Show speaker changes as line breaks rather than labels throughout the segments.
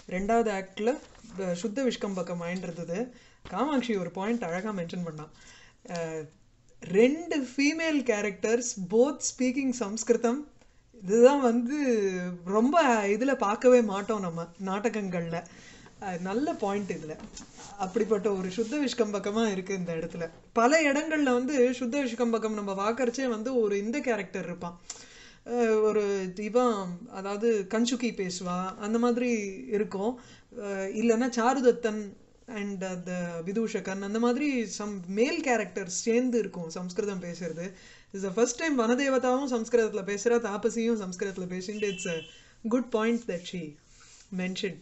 ரெண்டாவது ஆக்டில் சுத்த விஷ்கம்பக்கம் ஆயின்றது காமாட்சி ஒரு பாயிண்ட் அழகாக மென்ஷன் பண்ணான் அஹ், ரெண்டு female characters both speaking Sanskrit இதுதான் வந்து ரொம்ப இதில் பார்க்கவே மாட்டோம் நம்ம நாடகங்களில் நல்ல பாயிண்ட் இதில் அப்படிப்பட்ட ஒரு சுத்த விஷ்கம்பக்கமாக இருக்குது இந்த இடத்துல பல இடங்கள்ல வந்து சுத்த விஷ்கம்பக்கம் நம்ம பார்க்கறச்சே வந்து ஒரு இந்த கேரக்டர் இருப்பான் அஹ் ஒரு இவன் அதாவது கஞ்சுக்கி பேசுவா அந்த மாதிரி இருக்கும் அஹ் இல்லைன்னா சாருதத்தன் அண்ட் அந்த விதூஷகன் அந்த மாதிரி சம் மேல் கேரக்டர் சேர்ந்து இருக்கும் சம்ஸ்கிருதம் பேசுறது இஸ் த ஃபர்ஸ்ட் டைம் வனதேவதாவும் சம்ஸ்கிருதத்தில் பேசுகிறா தாபசியும் சம்ஸ்கிருதத்தில் பேசிட்டு it's a good point that she mention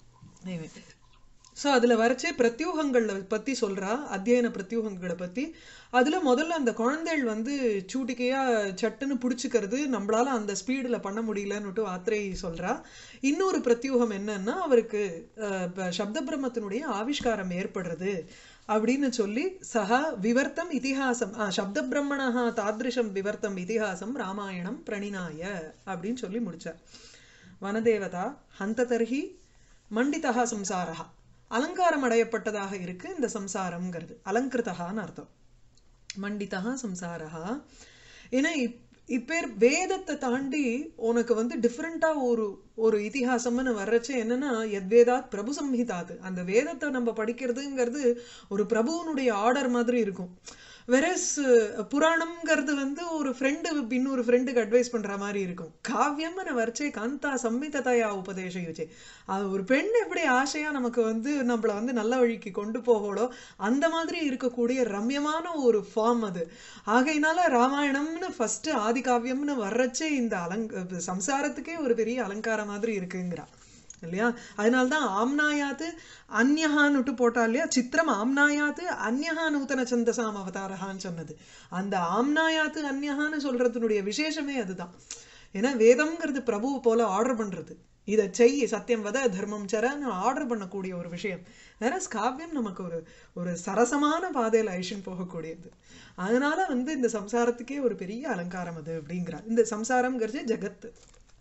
so அதில் வரைச்சே பிரத்யூகங்களை பற்றி சொல்கிறா அத்தியன பிரத்யூகங்களை பற்றி அதில் முதல்ல அந்த குழந்தைகள் வந்து சூட்டிக்கையாக சட்டுன்னு பிடிச்சிக்கிறது நம்மளால அந்த ஸ்பீடில் பண்ண முடியலன்னுட்டு ஆத்ரே சொல்கிறா இன்னொரு பிரத்யூகம் என்னன்னா அவருக்கு அஹ், ப- சப்த பிரம்மத்தினுடைய ஆவிஷ்காரம் ஏற்படுறது அப்படின்னு சொல்லி சஹா விவர்த்தம் இதிஹாசம் ஆ சப்த பிரம்மணா தாத்ருஷம் விவர்த்தம் இதிஹாசம் ராமாயணம் பிரணினாய அப்படின்னு சொல்லி முடிச்சார் வனதேவதா ஹந்ததர்ஹி மண்டிதா சம்சாரா அலங்காரம் அடையப்பட்டதாக இருக்கு இந்த சம்சாரம்ங்கிறது அலங்கிருத்தகான்னு அர்த்தம் மண்டிதா சம்சாரா ஏன்னா இப் இப்பேர் வேதத்தை தாண்டி உனக்கு வந்து டிஃப்ரெண்ட்டாக ஒரு ஒரு இதிகாசம்னு வர்றச்சே என்னன்னா எத்வேதாத் பிரபு சம்ஹிதாத் அந்த வேதத்தை நம்ம படிக்கிறதுங்கிறது ஒரு பிரபுவனுடைய ஆர்டர் மாதிரி இருக்கும் வெரஸ் புராணம்ங்கிறது வந்து ஒரு ஃப்ரெண்டு இன்னொரு ஃப்ரெண்டுக்கு அட்வைஸ் பண்ற மாதிரி இருக்கும் காவியம்னு வரைச்சே காந்தா சம்மிததையா உபதேச யுச்சே அது ஒரு பெண் எப்படி ஆசையா நமக்கு வந்து நம்மள வந்து நல்ல வழிக்கு கொண்டு போகலோ அந்த மாதிரி இருக்கக்கூடிய ரம்யமான ஒரு ஃபார்ம் அது ஆகையினால ராமாயணம்னு ஃபர்ஸ்ட் ஆதி காவியம்னு வர்றச்சே இந்த அலங்க சம்சாரத்துக்கே ஒரு பெரிய அலங்காரம் மாதிரி இருக்குங்கிறா இல்லையா அதனால்தான் ஆம்னாயாத்து அந்யஹான்னுட்டு போட்டா இல்லையா சித்திரம் ஆம்னாயாத்து அந்யஹா நூத்தன சந்தசாம் அவதாரஹான்னு சொன்னது அந்த ஆம்னாயாத்து அந்யஹான்னு சொல்றதுனுடைய விசேஷமே அதுதான் ஏன்னா வேதம்ங்கிறது பிரபு போல ஆர்டர் பண்றது இதை செய் சத்தியம் வத தர்மம் சரன்னு ஆர்டர் பண்ணக்கூடிய ஒரு விஷயம் வேற காவியம் நமக்கு ஒரு ஒரு சரசமான பாதையில் ஐஷன் போகக்கூடியது அதனால வந்து இந்த சம்சாரத்துக்கே ஒரு பெரிய அலங்காரம் அது அப்படிங்கிறார் இந்த சம்சாரம்ங்கிறது ஜெகத்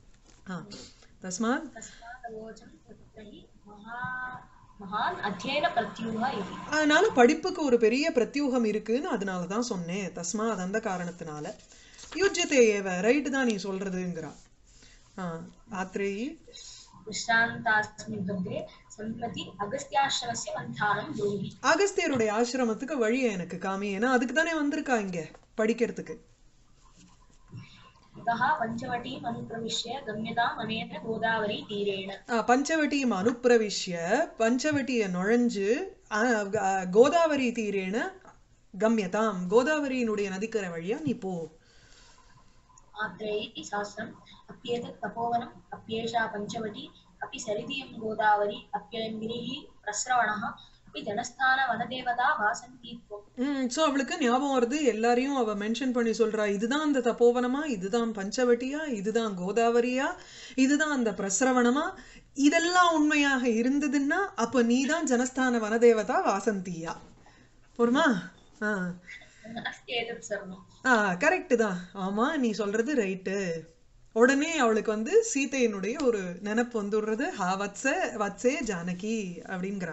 ஆ தஸ்மாத்
तस्मादवोचं तत्तहि महा महान् अध्ययनप्रत्यूहः इति
அதனால படிப்புக்கு ஒரு பெரிய பிரத்யூகம் இருக்குன்னு அதனால தான் சொன்னேன் தஸ்மா அது அந்த காரணத்தினால யுஜ்யத்தை ஏவ ரைட்டு தான் நீ சொல்றதுங்கிறா ஆ ஆத்ரேயி
विश्रान्तास्मिन् भद्रे सम्प्रति अगस्त्याश्रमस्य मन्थानं ब्रूहि
அகஸ்தியருடைய ஆசிரமத்துக்கு வழியை எனக்கு காமி ஏன்னா அதுக்கு தானே வந்திருக்கா இங்க படிக்கிறதுக்கு
ततः पञ्चवटीम् अनुप्रविश्य गम्यताम् अनेन गोदावरी तीरेण
ஆ, பஞ்சவட்டியும் அனுப்பிரவிஷ்ய பஞ்சவட்டியை நுழைஞ்சு ஆ, ஆ, கோதாவரி தீரேன கம்யதாம் கோதாவரியினுடைய நதிக்கரை வழியா நீ போ
आत्रेयी सहस्रम् अप्येतत् तपोवनम् अप्येषा पञ्चवटी अपि सरिदियं गोदावरी अप्ययं गिरिः प्रस्रवणः अपि जनस्थानवनदेवता वासन्ती त्वम्
ம் ஸோ அவளுக்கு ஞாபகம் வருது எல்லாரையும் அவ மென்ஷன் பண்ணி சொல்றா இதுதான் அந்த தப்போவனமா இதுதான் பஞ்சவட்டியா இதுதான் கோதாவரியா இதுதான் அந்த பிரசரவணமா இதெல்லாம் உண்மையாக இருந்ததுன்னா அப்ப நீதான் ஜனஸ்தான வனதேவதா வாசந்தியா போருமா ஆ
अस्ति एतत् सर्वम्
ஆ கரெக்டு தான் ஆமா நீ சொல்றது ரைட்டு உடனே அவளுக்கு வந்து சீதையினுடைய ஒரு நினப்பு வந்துடுறது ஹா வத்ச வத்சே ஜானகி அப்படிங்கிறா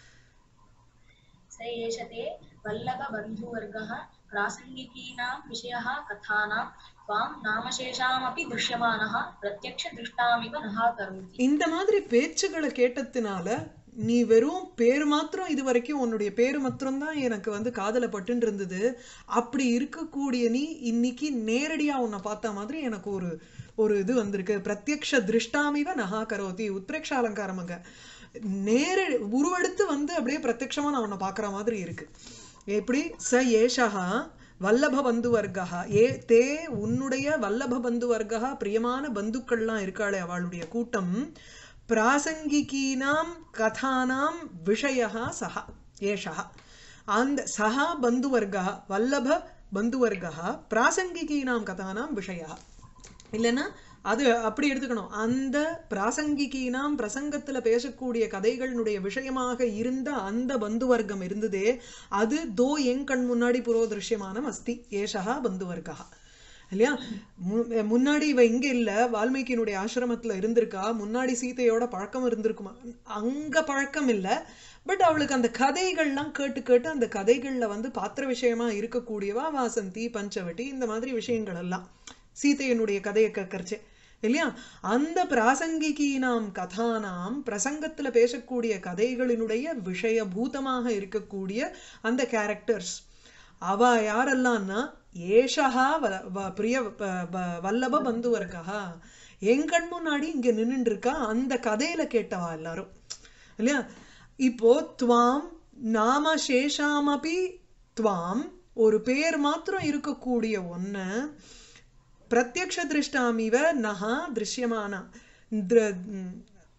स एष ते वल्लभबन्धुवर्गः प्रासङ्गिकीनां विषयः कथानां त्वां नामशेषामपि दृश्यमानः प्रत्यक्षदृष्टामिव नः करोति
இந்த மாதிரி பேச்சுகளை கேட்டதுனால நீ வெறும் பேர் மாத்திரம் இது வரைக்கும் உன்னுடைய பேர் மாத்திரம் தான் எனக்கு வந்து காதல பட்டுன்னு இருந்தது அப்படி இருக்கக்கூடிய நீ இன்னைக்கு நேரடியா உன்னை பார்த்த மாதிரி எனக்கு ஒரு ஒரு இது வந்திருக்கு பிரத்யக்ஷ திருஷ்டாமிவ நகா கரோதி உத்பிரேக்ஷ அலங்காரம் அங்க நேர உருவெடுத்து வந்து அப்படியே பிரத்யக்ஷமா நான் உன்னை பார்க்குற மாதிரி இருக்கு எப்படி ச ஏஷா வல்லப பந்து வர்க்கா ஏ தே உன்னுடைய வல்லப பந்து வர்க்கா பிரியமான பந்துக்கள்லாம் இருக்காளே அவளுடைய கூட்டம் பிராசங்கிகீனாம் கதானாம் விஷயா சஹா ஏஷா அந்த சஹா பந்துவர்கா வல்லப பந்துவர்கா பிராசங்கிகீனாம் கதானாம் விஷயா இல்லைன்னா அது அப்படி எடுத்துக்கணும் அந்த பிராசங்கிகீனாம் பிரசங்கத்துல பேசக்கூடிய கதைகளினுடைய விஷயமாக இருந்த அந்த பந்துவர்க்கம் இருந்ததே அது தோ என் கண் முன்னாடி புரோதிருஷ்யமானம் அஸ்தி ஏஷா பந்துவர்கா இல்லையா மு- முன்னாடி இவ இங்க இல்ல வால்மீகியினுடைய ஆசிரமத்துல இருந்திருக்கா முன்னாடி சீதையோட பழக்கம் இருந்திருக்குமா அங்க பழக்கம் இல்ல பட் அவளுக்கு அந்த கதைகள்லாம் கேட்டு கேட்டு அந்த கதைகள்ல வந்து பாத்திர விஷயமா இருக்கக்கூடியவா வாசந்தி பஞ்சவட்டி இந்த மாதிரி விஷயங்கள் எல்லாம் சீதையினுடைய கதையை கேட்கறச்சே இல்லையா அந்த பிராசங்கிகீனாம் கதானாம் பிரசங்கத்துல பேசக்கூடிய கதைகளினுடைய விஷயபூதமாக இருக்கக்கூடிய அந்த கேரக்டர்ஸ் அவ யாரெல்லாம்னா ஏஷா வ- வ- பிரிய ப- ப- வல்லப பந்துவர்கா என் கண் முன்னாடி இங்க நின்னுட்டு இருக்கா அந்த கதையில கேட்டவா எல்லாரும் இல்லையா இப்போ துவாம் நாம சேஷாமபி துவாம் ஒரு பேர் மாத்திரம் இருக்கக்கூடிய ஒன்ன பிரத்யக்ஷ திருஷ்டாமிவ நகா திருஷ்யமானா திர- ம்,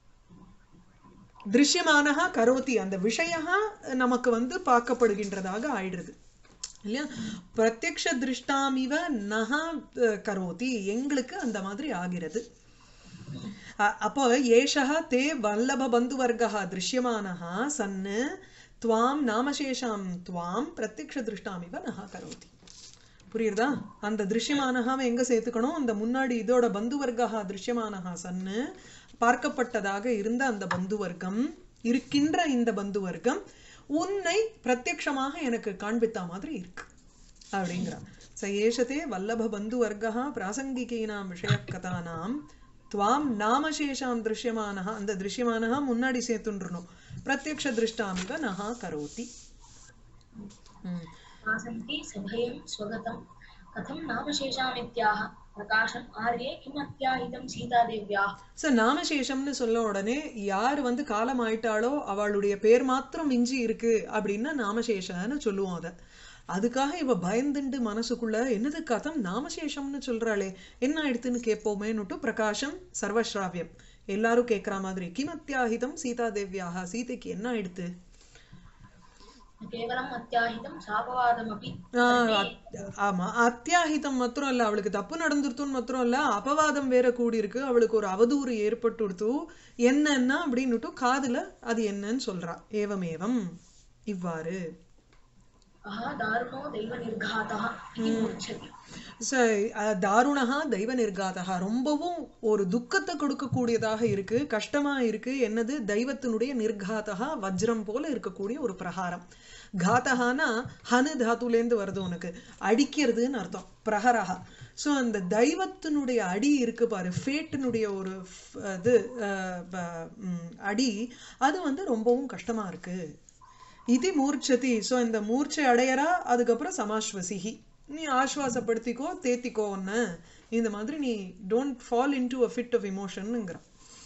திருஷ்யமானஹா கரோதி அந்த விஷயா நமக்கு வந்து பார்க்கப்படுகின்றதாக ஆயிடுறது இல்லையா பிரத்யக்ஷ திருஷ்டாமிவ நகா அஹ், கரோதி எங்களுக்கு அந்த மாதிரி ஆகிறது அ- அப்போ ஏஷः தே வல்லப பந்துவர்கः திருஷ்யமானः சன் துவாம் நாமசேஷாம் துவாம் பிரத்யக்ஷ திருஷ்டாமிவ நகா கரோதி புரியுறதா அந்த திருஷ்யமானகாவை எங்க சேர்த்துக்கணும் அந்த முன்னாடி இதோட பந்துவர்கா திருஷ்யமானகா சன்னு பார்க்கப்பட்டதாக இருந்த அந்த பந்துவர்க்கம் இருக்கின்ற இந்த பந்துவர்க்கம் உன்னை பிரத்யக்ஷமாக எனக்கு காண்பித்த மாதிரி இருக்கு அப்படிங்கிறான் ச ஏஷதே வல்லப பந்துவர்கா பிராசங்கிகீனாம் விஷயக்கதானாம் துவாம் நாமசேஷாம் திருஷ்யமானஹ அந்த திருஷ்யமானஹ முன்னாடி சேர்த்துன்றணும் பிரத்யக்ஷ திருஷ்டாமிவ நகா கரோதி ம்
आसन्ति सभयं स्वगतं कथं नामशेषामित्याह प्रकाशम् आर्ये किम् अत्याहितं सीतादेव्याः
ஸோ நாமசேஷம்னு சொல்ல உடனே யார் வந்து காலம் ஆயிட்டாளோ அவளுடைய பேர் மாத்திரம் மிஞ்சி இருக்கு அப்படின்னா நாமசேஷன்னு சொல்லுவோம் அதை அதுக்காக இவ பயந்துண்டு மனசுக்குள்ள என்னது கதம் நாமசேஷம்னு சொல்றாளே என்ன ஆயிடுத்துன்னு கேட்போமேன்னுட்டு பிரகாஷம் சர்வஸ்ராவியம் எல்லாரும் கேட்குற மாதிரி கிமத்தியாகிதம் சீதா தேவியாக சீதைக்கு என்ன ஆயிடுத்து
न केवलम् अत्याहितं शापवादमपि
ஆஹ் அத்- ஆமா அத்தியாகிதம் மாத்திரம் இல்ல அவளுக்கு தப்பு நடந்துருத்துன்னு மாத்திரம் இல்ல அபவாதம் வேற கூடி இருக்கு அவளுக்கு ஒரு அவதூறு ஏற்பட்டுடுத்து என்னன்னா அப்படின்னுட்டு காதுல அது என்னன்னு சொல்றா ஏவமேவம் இவ்வாறு
अह दारुणो दैवनिर्घातः इति मूर्च्छति
ச அஹ் தாருணஹா தெய்வ நிர்காதகா ரொம்பவும் ஒரு துக்கத்தை கொடுக்கக்கூடியதாக இருக்கு கஷ்டமா இருக்கு என்னது தெய்வத்தினுடைய நிர்காதகா வஜ்ரம் போல இருக்கக்கூடிய ஒரு பிரகாரம் காத்தகானா ஹனு தாத்துலேருந்து வருது உனக்கு அடிக்கிறதுன்னு அர்த்தம் பிரஹரஹா ஸோ அந்த தெய்வத்தினுடைய அடி இருக்கு பாரு ஃபேட்டினுடைய ஒரு ஃப்- இது அஹ், ப- ம், அடி அது வந்து ரொம்பவும் கஷ்டமா இருக்கு இது மூர்ச்சதி ஸோ இந்த மூர்ச்சை அடையறா அதுக்கப்புறம் சமாஸ்வசிஹி நீ ஆஸ்வாசப்படுத்திக்கோ தேத்திக்கோ ஒன்னு இந்த மாதிரி நீ don't fall into a fit of இமோஷனுங்கிற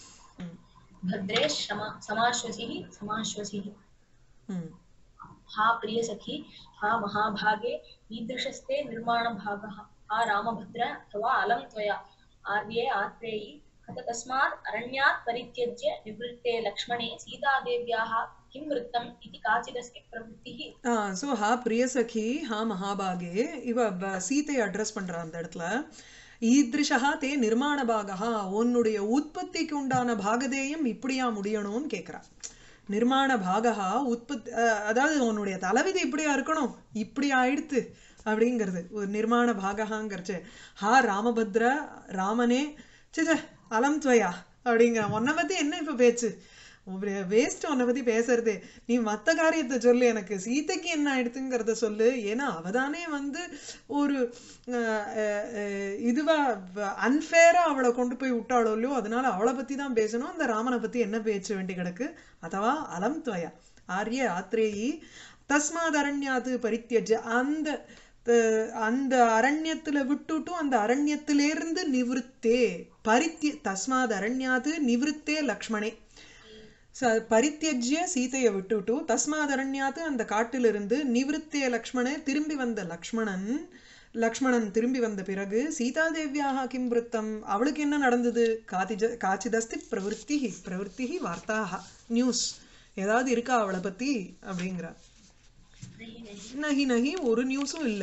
भद्रे क्षमा समाश्वसिः समाश्वसिः
ம்
हा प्रियसखी हा महाभागे ईदृशस्ते निर्माणभागः हा रामभद्र तवा अलं त्वया आर्ये आत्रेयी कथ तस्मात् अरण्यात् परित्यज्य निवृत्ते लक्ष्मणे सीतादेव्याः किं वृत्तम् इति काचिदस्ति प्रवृत्तिः
ஸோ ஹா பிரியசகி ஹா மகாபாகே இவ ப- சீதையை அட்ரஸ் பண்றா அந்த இடத்துல ஈத்ரிஷா தே நிர்மாண பாகா உன்னுடைய உற்பத்திக்கு உண்டான பாகதேயம் இப்படியா முடியணும்னு கேக்குறா நிர்மாண பாகா உற்பத்தி அஹ், அதாவது உன்னுடைய தலைவிதி இப்படியா இருக்கணும் இப்படி ஆயிடுத்து அப்படிங்கிறது ஒரு நிர்மாண பாககாங்கிறச்சு ஹா ராமபத்ர ராமனே சிச்ச அலம் துவயா அப்படிங்கிற உன்னை பத்தி என்ன இப்ப பேச்சு வேஸ்ட் உன்னை பத்தி பேசுறதே நீ மத்த காரியத்தை சொல்லு எனக்கு சீதைக்கு என்ன ஆயிடுத்துங்கிறத சொல்லு ஏன்னா அவதானே வந்து ஒரு அஹ், அஹ், அஹ், இதுவா அன்ஃபேரா அவளை கொண்டு போய் விட்டாளோ இல்லையோ அதனால அவளை பத்தி தான் பேசணும் அந்த ராமனை பத்தி என்ன பேச்சு வேண்டி கிடக்கு அதவா அலம் துவயா ஆர்ய ஆத்ரேயி தஸ்மாத் அரண்யாது பரித்தியஜ அந்த த- அந்த அரண்யத்துல விட்டுட்டும் அந்த அரண்யத்திலிருந்து நிவிருத்தே பரித்திய தஸ்மாத் அரண்யாது நிவிருத்தே லக்ஷ்மணே ச பரித்தியஜ்ய சீதையை விட்டுட்டு தஸ்மாத் அரண்யாத்து அந்த காட்டிலிருந்து நிவிருத்தே லக்ஷ்மணே திரும்பி வந்த லக்ஷ்மணன் லக்ஷ்மணன் திரும்பி வந்த பிறகு சீதாதேவியாக கிம் விருத்தம் அவளுக்கு என்ன நடந்தது காதிஜ காச்சிதஸ்தி பிரவருத்தி பிரவருத்தி வார்த்தாக நியூஸ் ஏதாவது இருக்கா அவளை பத்தி அப்படிங்கிறா
नहि नहि
நகி நகி ஒரு நியூஸும் இல்ல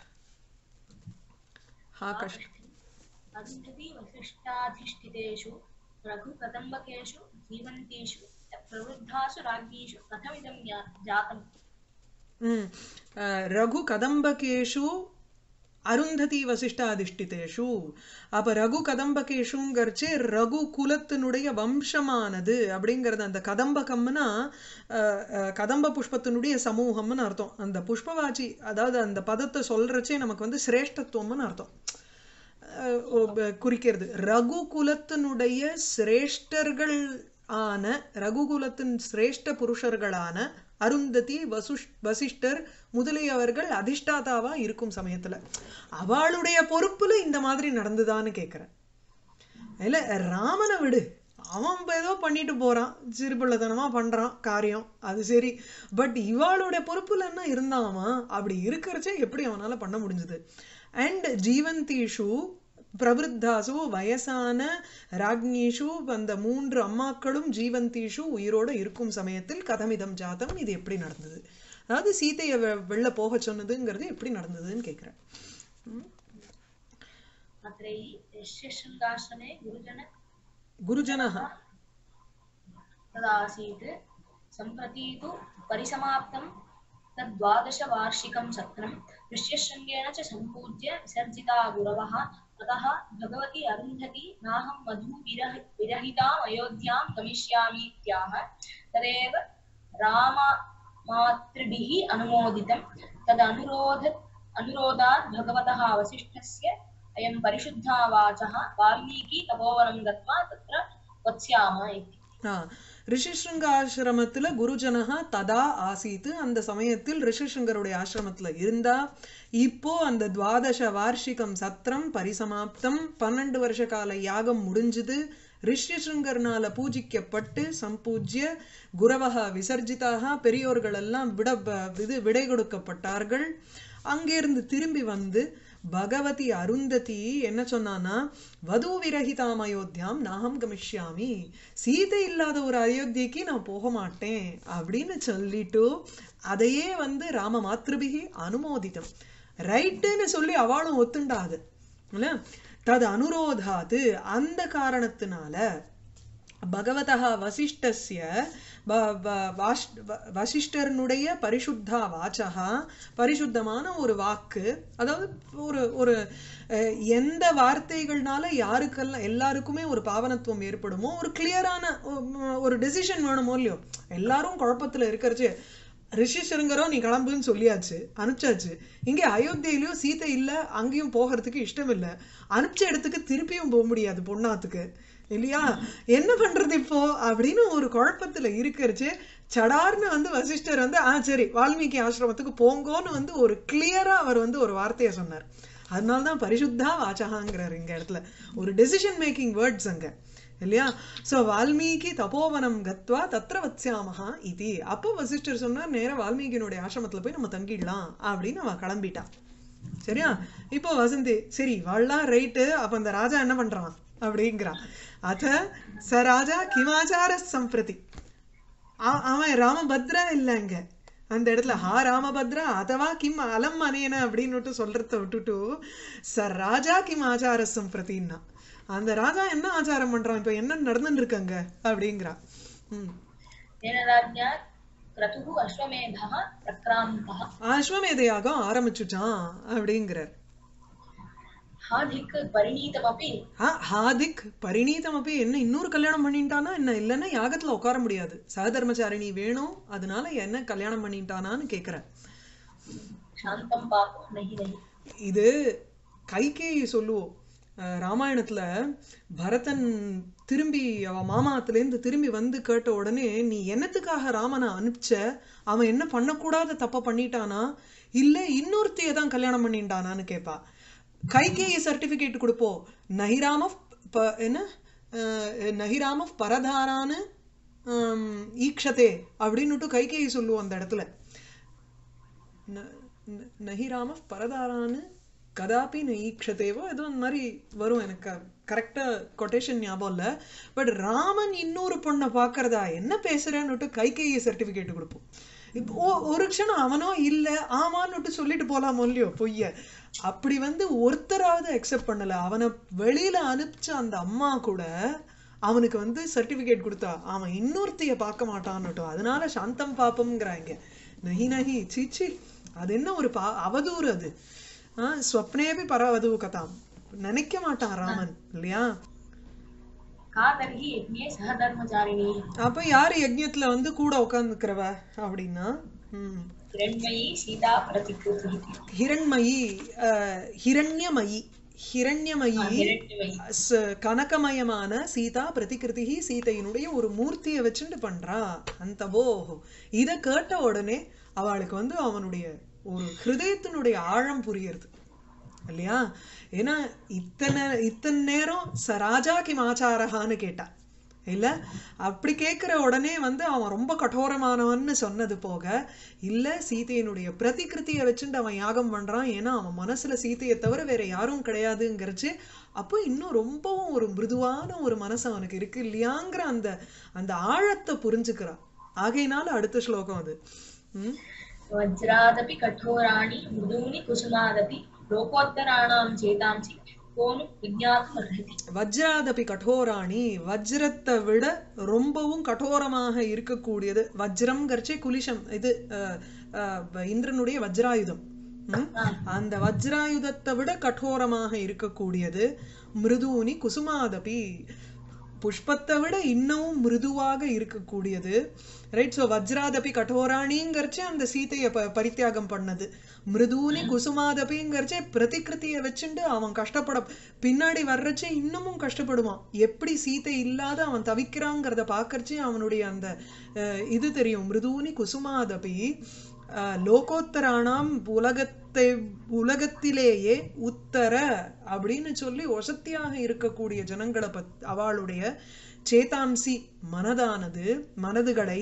ஹா கஷ்ட
अरुन्धती वसिष्ठाधिष्ठितेषु रघुकदम्बकेषु जीवन्तीषु प्रवृद्धासु राज्ञीषु कथमिदं ज्ञा- जातम्
ம் அஹ், ரகு கதம்பகேஷு அருந்ததி வசிஷ்டாதிஷ்டிதேஷு அப்ப ரகு கதம்பகேஷுங்கிறச்சே ரகு குலத்தினுடைய வம்சமானது அப்படிங்கிறது அந்த கதம்பகம்னா அஹ், அஹ், கதம்ப புஷ்பத்தினுடைய சமூகம்னு அர்த்தம் அந்த புஷ்பவாச்சி அதாவது அந்த பதத்தை சொல்றச்சே நமக்கு வந்து சிரேஷ்டத்துவம்னு அர்த்தம் அஹ், ஓ, ப- குறிக்கிறது ரகுகுலத்தினுடைய சிரேஷ்டர்கள் ஆன ரகுகுலத்தின் சிரேஷ்ட புருஷர்களான அருந்ததி வசுஷ் வசிஷ்டர் முதலியவர்கள் அதிஷ்டாதாவா இருக்கும் சமயத்துல அவளுடைய பொறுப்புல இந்த மாதிரி நடந்துதான்னு கேக்குறேன் இல்ல ராமனை விடு அவன் இப்ப ஏதோ பண்ணிட்டு போறான் சிறுபிள்ளைத்தனமா பண்றான் காரியம் அது சரி பட் இவாளுடைய பொறுப்புல என்ன இருந்தாமா அப்படி இருக்கிறச்சே எப்படி அவனால பண்ண முடிஞ்சது அண்ட் ஜீவந்தீஷு பிரவருத்தாசு வயசான ராக்ஞீஷு அந்த மூன்று அம்மாக்களும் ஜீவந்தீஷு உயிரோட இருக்கும் சமயத்தில் கதமிதம் ஜாதம் இது எப்படி நடந்தது அதாவது சீதையை வெ- வெளில போக சொன்னதுங்கிறது எப்படி நடந்ததுன்னு கேக்குறேன்
अत्रैः यस्य शृङ्गाश्रमे गुरुजन
குருஜனஹா
तदासीत् सम्प्रति तु परिसमाप्तं तद्वादशवार्षिकं सत्रं ऋष्यशृङ्गेण च सम्पूज्य विसर्जिता गुरवः ततः भगवती अरुन्धती नाहं मधु विरह विरहिताम् अयोध्यां गमिष्यामीत्याह तदेव राममातृभिः अनुमोदितं तदनुरोध अनुरोधात् भगवतः वसिष्ठस्य अयं परिशुद्धा वाचः वाल्मीकि तपोवनं गत्वा तत्र वत्स्याम इति
ஆ ரிஷிஷ்ருங்க ஆசிரமத்துல குருஜனஹா ததா ஆசீத்து அந்த சமயத்தில் ரிஷிஷ்ருங்கருடைய ஆசிரமத்துல இருந்தா இப்போ அந்த துவாதச வார்ஷிகம் சத்திரம் பரிசமாப்தம் பன்னெண்டு வருஷ கால யாகம் முடிஞ்சுது ரிஷிஷ்ருங்கர்னால பூஜிக்கப்பட்டு சம்பூஜ்ய குரவகா விசர்ஜிதாக பெரியோர்கள் எல்லாம் விட ப- இது விடை கொடுக்கப்பட்டார்கள் அங்கிருந்து திரும்பி வந்து பகவதி அருந்ததி என்ன சொன்னானா வது விரகிதாம் அயோத்தியாம் நாகம் கமிஷ்யாமி சீதை இல்லாத ஒரு அயோத்தியைக்கு நான் போக மாட்டேன் அப்படின்னு சொல்லிட்டு அதையே வந்து ராம மாத்ருபிகி அனுமோதிதம் ரைட்டுன்னு சொல்லி அவளும் ஒத்துண்டாது இல்ல தது அனுரோதாது அந்த காரணத்தினால பகவதः வசிஷ்டஸ்ய வ- வ- வாஷ்- வ- வசிஷ்டர்னுடைய பரிசுத்தா வாச்சகா பரிசுத்தமான ஒரு வாக்கு அதாவது ஒரு ஒரு அஹ், எந்த வார்த்தைகள்னால யாருக்கெல்லாம் எல்லாருக்குமே ஒரு பாவனத்துவம் ஏற்படுமோ ஒரு கிளியரான ஒரு டெசிஷன் வேணுமோ இல்லையோ எல்லாரும் குழப்பத்துல இருக்கிறச்சு ரிஷிசருங்கரோ நீ கிளம்புன்னு சொல்லியாச்சு அனுப்பிச்சாச்சு இங்கே அயோத்தியிலயும் சீதை இல்ல அங்கேயும் போகிறதுக்கு இஷ்டம் இல்ல அனுப்பிச்ச இடத்துக்கு திருப்பியும் போக முடியாது பொண்ணாத்துக்கு இல்லையா என்ன பண்றது இப்போ அப்படின்னு ஒரு குழப்பத்துல இருக்கிறச்சு சடார்னு வந்து வசிஷ்டர் வந்து ஆ சரி வால்மீகி ஆசிரமத்துக்கு போங்கோன்னு வந்து ஒரு கிளியரா அவர் வந்து ஒரு வார்த்தையை சொன்னார் அதனால தான் பரிசுத்தா வாச்சகாங்கிறார் இங்க இடத்துல ஒரு டெசிஷன் மேக்கிங் வேர்ட்ஸ் அங்க இல்லையா சோ வால்மீகி தபோவனம் கத்வா தத்ர வத்ஸ்யாமஹா இது அப்போ வசிஷ்டர் சொன்னார் நேரா வால்மீகியினுடைய ஆசிரமத்துல போய் நம்ம தங்கிடலாம் அப்படின்னு அவ கிளம்பிட்டா சரியா இப்போ வசந்தி சரி வாழலாம் ரைட்டு அப்ப அந்த ராஜா என்ன பண்றான் அப்படிங்கிறான் அத ச ராஜா கிமாச்சார சம்பிரதி அ- அவன் ராமபத்ரா இல்லைங்க அந்த இடத்துல ஹா ராமபத்ரா அதவா கிம் அலம் அனேன அப்படின்னு சொல்றத விட்டுட்டு ச ராஜா கிம் ஆச்சார சம்பிரதின்னா அந்த ராஜா என்ன ஆச்சாரம் பண்றான் இப்ப என்ன நடந்துட்டு இருக்காங்க அப்படிங்கிறான் ம்
तेन राज्ञा क्रतुः अश्वमेधः प्रक्रान्तः
அஸ்வமேத யாகம் ஆரம்பிச்சுட்டான் அப்படிங்கிறார்
हाधिक् परिणीतमपि
ஆ, ஹாதிக் பரிணீதம் அப்படி என்ன இன்னொரு கல்யாணம் பண்ணிட்டானா என்ன இல்லைன்னா யாகத்துல உட்கார முடியாது சகதர்மச்சாரிணி வேணும் அதனால என்ன கல்யாணம் பண்ணிட்டானான்னு கேக்குறேன்
शान्तं पापो नहि नहि
இது கைகேயி சொல்லுவோம் அஹ், ராமாயணத்துல பரதன் திரும்பி அவ மாமாத்துலேருந்து திரும்பி வந்து கேட்ட உடனே நீ என்னத்துக்காக ராமனை அனுப்பிச்ச அவன் என்ன பண்ணக்கூடாத தப்ப பண்ணிட்டானா இல்ல இன்னொருத்தைய தான் கல்யாணம் பண்ணிட்டானான்னு கேட்பா கைகேயி சர்டிபிகேட் கொடுப்போம் நஹிராம ப- என்ன அஹ், நஹிராம பரதாரான்னு ஆம், ஈக்ஷதே அப்படின்னுட்டு கைகேயி சொல்லுவோம் அந்த இடத்துல ந- ந- நஹி ராம பரதாரான்னு கதாபி ந ஈக்ஷதேவோ ஏதோ அந்த மாதிரி வரும் எனக்கு கரெக்டா கொட்டேஷன் ஞாபகம் இல்ல பட் ராமன் இன்னொரு பொண்ணை பார்க்கறதா என்ன பேசுறேன்னுட்டு கைகேயி சர்டிபிகேட் கொடுப்போம் இப்போ ஓ- ஒரு க்ஷணம் அவனோ இல்ல ஆமான்னுட்டு சொல்லிட்டு போலாமோ இல்லையோ பொய்ய அப்படி வந்து ஒருத்தராவது அக்செப்ட் பண்ணல அவனை வெளியில அனுப்பிச்ச அந்த அம்மா கூட அவனுக்கு வந்து சர்டிபிகேட் கொடுத்தா அவன் இன்னொருத்தைய பார்க்க மாட்டான்னுட்டோ அதனால சாந்தம் பாப்பம்ங்கிறாங்க நஹி நஹி சீச்சி அது என்ன ஒரு பா அவதூறு அது ஆஹ் ஸ்வப்னேபி பரவது கதாம் நினைக்க மாட்டான் ராமன் இல்லையா
का तर्हि यज्ञे सहधर्मचारिणी
அப்ப யாரு யஜ்ஞத்துல வந்து கூட உட்காந்துக்கிறவ அப்படின்னா ம்
हिरण्मयी सीता प्रतिकृतिः
ஹிரண்மயி அஹ், ஹிரண்யமயி ஹிரண்யமயி
हिरण्मयी
ச- கனகமயமான சீதா பிரதிகிருதி சீதையினுடைய ஒரு மூர்த்தியை வச்சுட்டு பண்றா அந்த ஓஹோ இத கேட்ட உடனே அவளுக்கு வந்து அவனுடைய ஒரு ஹிருதயத்தினுடைய ஆழம் புரியுறது இல்லையா ஏன்னா இத்தனை இத்தனை நேரம் ச ராஜா கிம் ஆச்சாரஹான்னு கேட்டா இல்ல அப்படி கேட்கிற உடனே வந்து அவன் ரொம்ப கடோரமானவன்னு சொன்னது போக இல்ல சீதையினுடைய பிரதிகிருதியை வச்சுட்டு அவன் யாகம் பண்றான் ஏன்னா அவன் மனசுல சீதையை தவிர வேற யாரும் கிடையாதுங்கிறச்சு அப்போ இன்னும் ரொம்பவும் ஒரு மிருதுவான ஒரு மனசு அவனுக்கு இருக்கு இல்லையாங்கிற அந்த அந்த ஆழத்தை புரிஞ்சுக்கிறான் ஆகையினால அடுத்த ஸ்லோகம் அது ம்
वज्रादपि कठोराणि मृदूनि कुसुमादपि लोकोत्तराणां चेतांसि को नु विज्ञातुमर्हति
வஜ்ராதபி கடோராணி வஜ்ரத்தை விட ரொம்பவும் கடோரமாக இருக்கக்கூடியது வஜ்ரம்ங்கிறச்சே குலிஷம் இது அஹ், அஹ், இந்திரனுடைய வஜ்ராயுதம் ம்? அந்த வஜ்ராயுதத்தை விட கடோரமாக இருக்கக்கூடியது மிருதூனி குசுமாதபி புஷ்பத்தை விட இன்னமும் மிருதுவாக இருக்கக்கூடியது ரைட் ஸோ வஜ்ராதபி கடோராணிங்கிறச்சே அந்த சீதையை ப பரித்தியாகம் பண்ணது மிருதூனி குசுமாதபிங்கிறச்சே பிரதிகிருதியை வச்சுண்டு அவன் கஷ்டப்பட பின்னாடி வர்றச்சே இன்னமும் கஷ்டப்படுவான் எப்படி சீதை இல்லாத அவன் தவிக்கிறாங்கிறத பார்க்கறச்சே அவனுடைய அந்த அஹ், இது தெரியும் மிருதூனி குசுமாதபி அஹ், லோகோத்தரானாம் உலகத்தை உலகத்திலேயே உத்தர அப்படின்னு சொல்லி ஒசத்தியாக இருக்கக்கூடிய ஜனங்களை பத் அவளுடைய சேதாம்சி மனதானது மனதுகளை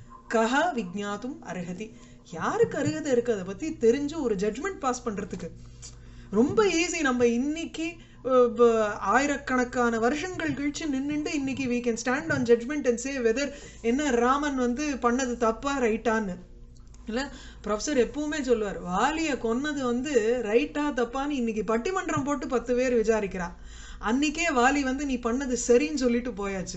கஹ விஜ்ஞாத்தும் அருகதி யாருக்கு அருகதை இருக்கு அதை பத்தி தெரிஞ்சு ஒரு ஜட்மெண்ட் பாஸ் பண்றதுக்கு ரொம்ப ஈஸி நம்ம இன்னைக்கு அஹ், ப- ஆயிரக்கணக்கான வருஷங்கள் கழிச்சு நின்னுண்டு இன்னைக்கு we can stand on judgment and say whether என்ன ராமன் வந்து பண்ணது தப்பா ரைட்டான்னு இல்ல ப்ரொஃபசர் எப்பவுமே சொல்லுவார் வாலிய கொன்னது வந்து ரைட்டா தப்பான்னு இன்னைக்கு பட்டிமன்றம் போட்டு பத்து பேர் விசாரிக்கிறா அன்னைக்கே வாலி வந்து நீ பண்ணது சரின்னு சொல்லிட்டு போயாச்சு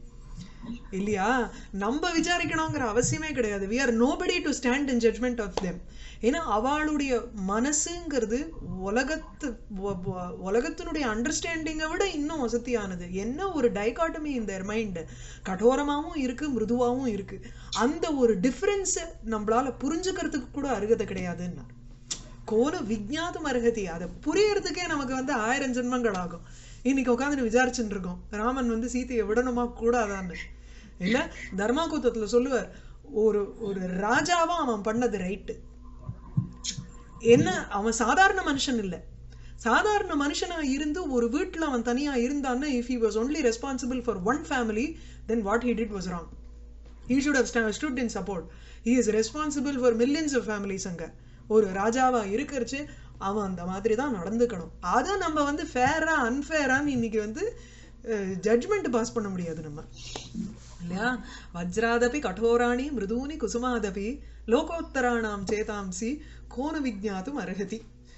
இல்லையா நம்ம விசாரிக்கணுங்கிற அவசியமே கிடையாது we are nobody to stand in judgment of them ஏன்னா அவளுடைய மனசுங்கிறது உலகத்து ஒ- ஒ- உலகத்தினுடைய அண்டர்ஸ்டாண்டிங்கை விட இன்னும் வசதியானது என்ன ஒரு டைகாட்டமி இந்த மைண்ட் கடோரமாவும் இருக்கு மிருதுவாவும் இருக்கு அந்த ஒரு டிஃபரன்ஸ் நம்மளால புரிஞ்சுக்கிறதுக்கு கூட அருகதை கிடையாதுன்னா கோன விஜ்ஞாதம் அருகதி அதை புரியறதுக்கே நமக்கு வந்து ஆயிரம் ஜென்மங்கள் ஆகும் இன்னைக்கு உட்காந்து விசாரிச்சுட்டு இருக்கோம் ராமன் வந்து சீதையை விடணுமா கூடாதான்னு இல்ல தர்மாகூத்தத்துல சொல்லுவார் ஒரு ஒரு ராஜாவா அவன் பண்ணது ரைட்டு என்ன அவன் சாதாரண மனுஷன் இல்ல சாதாரண மனுஷனா இருந்து ஒரு வீட்டுல அவன் தனியா இருந்தான்னா if he was only responsible for one family then what he did was wrong he should have sta- stood in support he is responsible for millions of families அங்க ஒரு ராஜாவா இருக்கறச்சு அவன் அந்த மாதிரி தான் நடந்துக்கணும் அதை நம்ம வந்து ஃபேரா அன்ஃபேரான்னு இன்னைக்கு வந்து ஜட்ஜ்மெண்ட் பாஸ் பண்ண முடியாது நம்ம இல்லையா வஜ்ராதபி கடோராணி மிருதூனி குசுமாதபி லோகோத்தராணாம் சேதாம்சி கோன விஜ்ஞாத்தும் அருகதி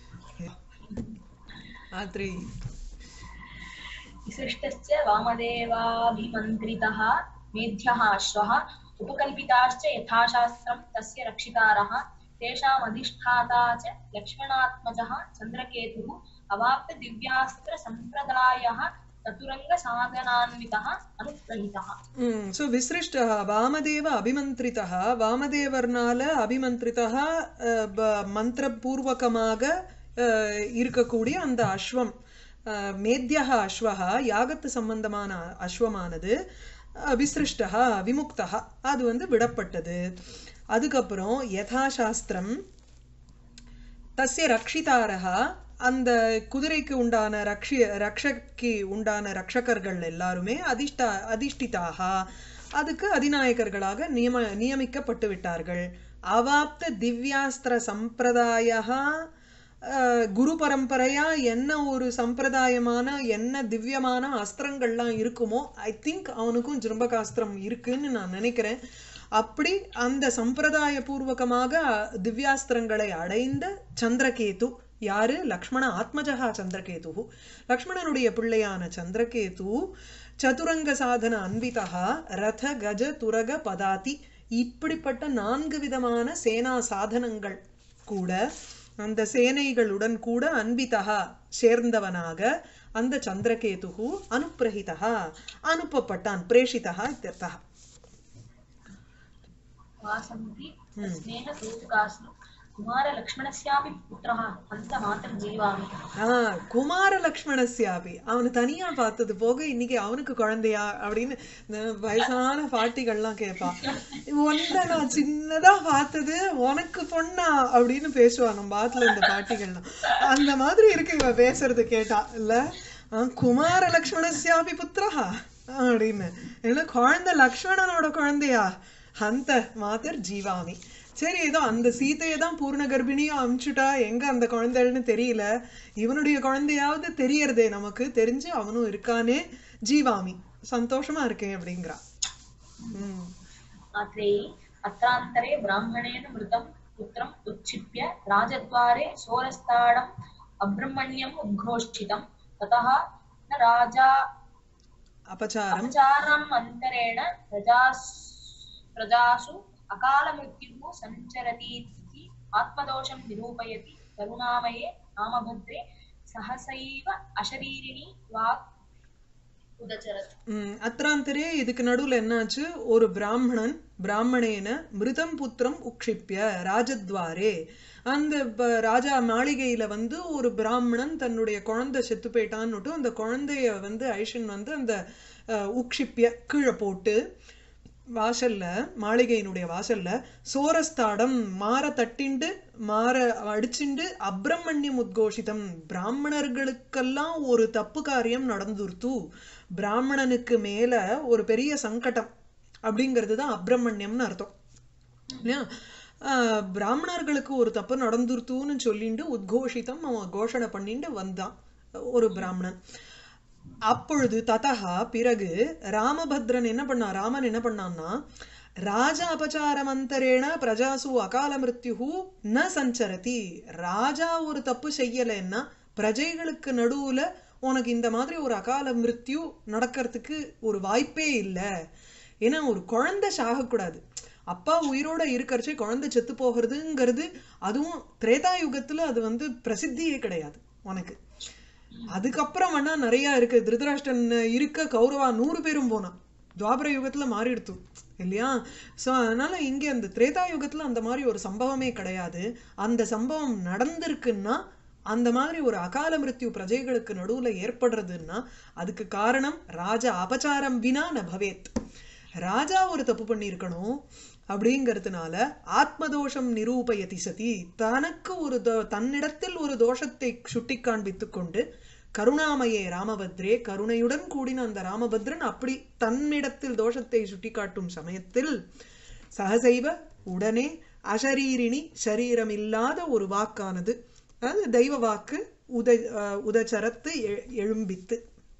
ஆத்ரி
विशिष्टश्च वामदेवाभिमन्त्रितः मेध्यः अश्वः उपकल्पिताश्च यथाशास्त्रं तस्य रक्षितारः तेषामधिष्ठाता च लक्ष्मणात्मजः चन्द्रकेतुः अवाप्तदिव्यास्त्रसम्प्रदायः चतुरङ्गसाधनान्वितः अनुग्रहीतः
ஸோ விசிருஷ்டா வாமதேவ அபிமந்திரிதா வாமதேவர்னால அபிமந்திரிதா அஹ், ப- மந்திரபூர்வகமாக அஹ், இருக்கக்கூடிய அந்த அஸ்வம் அஹ், மேத்யः அஸ்வः யாகத்து சம்பந்தமான அஸ்வமானது அஹ், விசிருஷ்டா விமுக்தா அது வந்து விடப்பட்டது அதுக்கப்புறம் யதாசாஸ்திரம் தஸ்ய ரக்ஷிதாரக அந்த குதிரைக்கு உண்டான ரக்ஷி ரக்ஷக்கு உண்டான ரக்ஷகர்கள் எல்லாருமே அதிஷ்டா அதிஷ்டிதாக அதுக்கு அதிநாயகர்களாக நியம நியமிக்கப்பட்டு விட்டார்கள் அவாப்த திவ்யாஸ்திர சம்பிரதாய குரு பரம்பரையா என்ன ஒரு சம்பிரதாயமான என்ன திவ்யமான அஸ்திரங்கள்லாம் இருக்குமோ ஐ திங்க் அவனுக்கும் ஜிரும்பகாஸ்திரம் இருக்குன்னு நான் நினைக்கிறேன் அப்படி அந்த சம்பிரதாய பூர்வகமாக திவ்யாஸ்திரங்களை அடைந்த சந்திரகேது யாரு லக்ஷ்மண ஆத்மஜகா சந்திரகேது லக்ஷ்மணனுடைய பிள்ளையான சந்திரகேது சதுரங்க சாதன அன்விதா ரத கஜ துரக பதாதி இப்படிப்பட்ட நான்கு விதமான சேனா சாதனங்கள் கூட அந்த சேனைகளுடன் கூட அன்பிதா சேர்ந்தவனாக அந்த சந்திரகேதுகு அனுப்பிரஹிதா அனுப்பப்பட்டான் பிரேஷிதா இत्यर्थः
वासन्ति तस्मेन सूचकासु कुमारलक्ष्मणस्यापि पुत्रः हन्तमातर्जीवामि
ஆஹ் குமார லக்ஷ்மணஸ்யாபி அவனை தனியா பார்த்தது போக இன்னைக்கு அவனுக்கு குழந்தையா அப்படின்னு இந்த வயசான பாட்டிகள்லாம் கேட்பா ஒன்ன நான் சின்னதா பார்த்தது உனக்கு பொண்ணா அப்படின்னு பேசுவா நம்ம ஆத்துல இந்த பாட்டிகள்லாம் அந்த மாதிரி இருக்கு இவ பேசுறது கேட்டா இல்ல ஆஹ் குமார லக்ஷ்மணஸ்யாபி புத்திரஹா அப்படின்னு இல்ல குழந்தை லக்ஷ்மணனோட குழந்தையா அந்த மாதர் ஜீவாமி சரி ஏதோ அந்த சீதையை தான் பூர்ண கர்ப்பிணியும் அமிச்சுட்டா எங்க அந்த குழந்தைன்னு தெரியல இவனுடைய குழந்தையாவது தெரியறதே நமக்கு தெரிஞ்சு அவனும் இருக்கானே ஜீவாமி சந்தோஷமா இருக்கேன் அப்படிங்கிறா உம்
आत्रेयी अत्रान्तरे ब्राह्मणेन मृतं पुत्रम् उच्छिप्य राजद्वारे सोरस्ताडम् अब्रह्मण्यम् उद्घोषितं ततः न राजा
அபச்சாரம்
अपचारम् अन्तरेण प्रजास् प्रजासु अकालमृत्युः सञ्चरतीति आत्मदोषं निरूपयति करुणामये नामभद्रे सहसैव अशरीरिणी वाक् उदचरत्
உம் அத்ராந்தரே இதுக்கு நடுவுல என்னாச்சு ஒரு பிராமணன் பிராமணேன மிருதம் புத்திரம் உக்ஷிப்ய ராஜத்வாரே அந்த ப- ராஜா மாளிகையில வந்து ஒரு பிராமணன் தன்னுடைய குழந்தை செத்து போயிட்டான்னுட்டு அந்த குழந்தைய வந்து ஐஷன் வந்து அந்த அஹ், உக்ஷிப்ய கீழே போட்டு வாசல்ல மாளிகையினுடைய வாசல்ல சோரஸ்தாடம் மாற தட்டிண்டு மாற அடிச்சுண்டு அப்ரமண்யம் உத்கோஷிதம் பிராமணர்களுக்கெல்லாம் ஒரு தப்பு காரியம் நடந்துருத்து பிராமணனுக்கு மேல ஒரு பெரிய சங்கடம் அப்படிங்கிறது தான் அப்ரமண்யம்னு அர்த்தம் இல்லையா ஆஹ் பிராமணர்களுக்கு ஒரு தப்பு நடந்துருத்துன்னு சொல்லிட்டு உத்கோஷிதம் அவன் கோஷணை பண்ணிட்டு வந்தான் ஒரு பிராமணன் அப்பொழுது ததா பிறகு ராமபத்ரன் என்ன பண்ணா ராமன் என்ன பண்ணான்னா ராஜா அபச்சாரமந்தரேண பிரஜாசு அகால மிருத்யு ந சஞ்சரதி ராஜா ஒரு தப்பு செய்யலைன்னா பிரஜைகளுக்கு நடுவுல உனக்கு இந்த மாதிரி ஒரு அகால மிருத்யு நடக்கிறதுக்கு ஒரு வாய்ப்பே இல்லை ஏன்னா ஒரு குழந்தை சாகக்கூடாது அப்பா உயிரோட இருக்கறச்சே குழந்தை செத்து போகிறதுங்கிறது அதுவும் திரேதா யுகத்துல அது வந்து பிரசித்தியே கிடையாது உனக்கு அதுக்கப்புறம் வேணா நிறைய இருக்கு திருதராஷ்டன் இருக்க கௌரவா நூறு பேரும் போனான் துவாபர யுகத்துல மாறிடுத்து இல்லையா சோ அதனால இங்க அந்த திரேதா யுகத்துல அந்த மாதிரி ஒரு சம்பவமே கிடையாது அந்த சம்பவம் நடந்திருக்குன்னா அந்த மாதிரி ஒரு அகால மிருத்யு பிரஜைகளுக்கு நடுவுல ஏற்படுறதுன்னா அதுக்கு காரணம் ராஜா அபச்சாரம் வினா ந பவேத் ராஜா ஒரு தப்பு பண்ணியிருக்கணும் அப்படிங்கிறதுனால ஆத்மதோஷம் நிரூபயதி சதி தனக்கு ஒரு தோ- தன்னிடத்தில் ஒரு தோஷத்தை சுட்டி காண்பித்துக் கொண்டு கருணாமயே ராமபத்ரே கருணையுடன் கூடின அந்த ராமபத்ரன் அப்படி தன்னிடத்தில் தோஷத்தை சுட்டிக்காட்டும் சமயத்தில் சகசைவ உடனே அசரீரிணி சரீரமில்லாத ஒரு வாக்கானது அதாவது தெய்வ வாக்கு உத அஹ் உதச்சரத்து எ- எழும்பித்து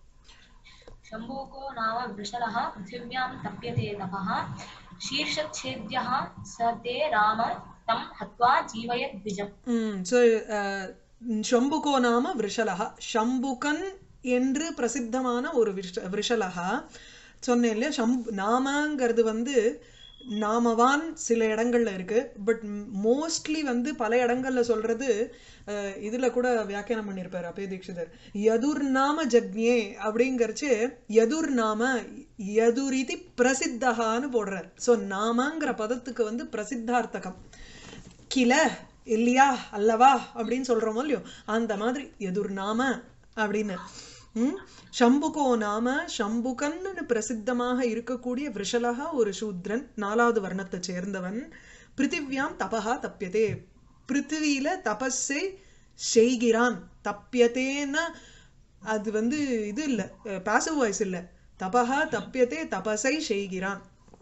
शम्भूको नाम वृषलः पृथिव्यां तप्यते तपः शीर्षच्छेद्यः स ते राम तं हत्वा जीवयत् द्विजम्
ம் ஸோ ஷம்புகோ நாம விருஷலகா ஷம்புகன் என்று பிரசித்தமான ஒரு விஷ விருஷலகா சொன்னேன் இல்லையா ஷம் நாமங்கிறது வந்து நாமவான் சில இடங்கள்ல இருக்கு பட் மோஸ்ட்லி வந்து பல இடங்கள்ல சொல்றது அஹ், இதுல கூட வியாக்கியானம் பண்ணியிருப்பாரு அப்பே தீட்சிதர் யதுர் நாம ஜக்ஞே அப்படிங்கறச்சு யதுர் நாம யதுரிதி பிரசித்தகான்னு போடுறார் ஸோ நாமங்கிற பதத்துக்கு வந்து பிரசித்தார்த்தகம் கில இல்லையா அல்லவா அப்படின்னு சொல்றோமோ இல்லையோ அந்த மாதிரி எதுர் நாம அப்படின்னு ம் சம்புகோ நாம சம்புகன்னு பிரசித்தமாக இருக்கக்கூடிய விஷலகா ஒரு சூத்ரன் நாலாவது வர்ணத்தை சேர்ந்தவன் பிருத்திவ்யாம் தபஹா தப்பியதே பிருத்திவியில தபஸை செய்கிறான் தப்பியதேன்னா அது வந்து இது இல்ல பாசிவ் வாய்ஸ் இல்ல தபஹா தப்பியதே தபஸை செய்கிறான்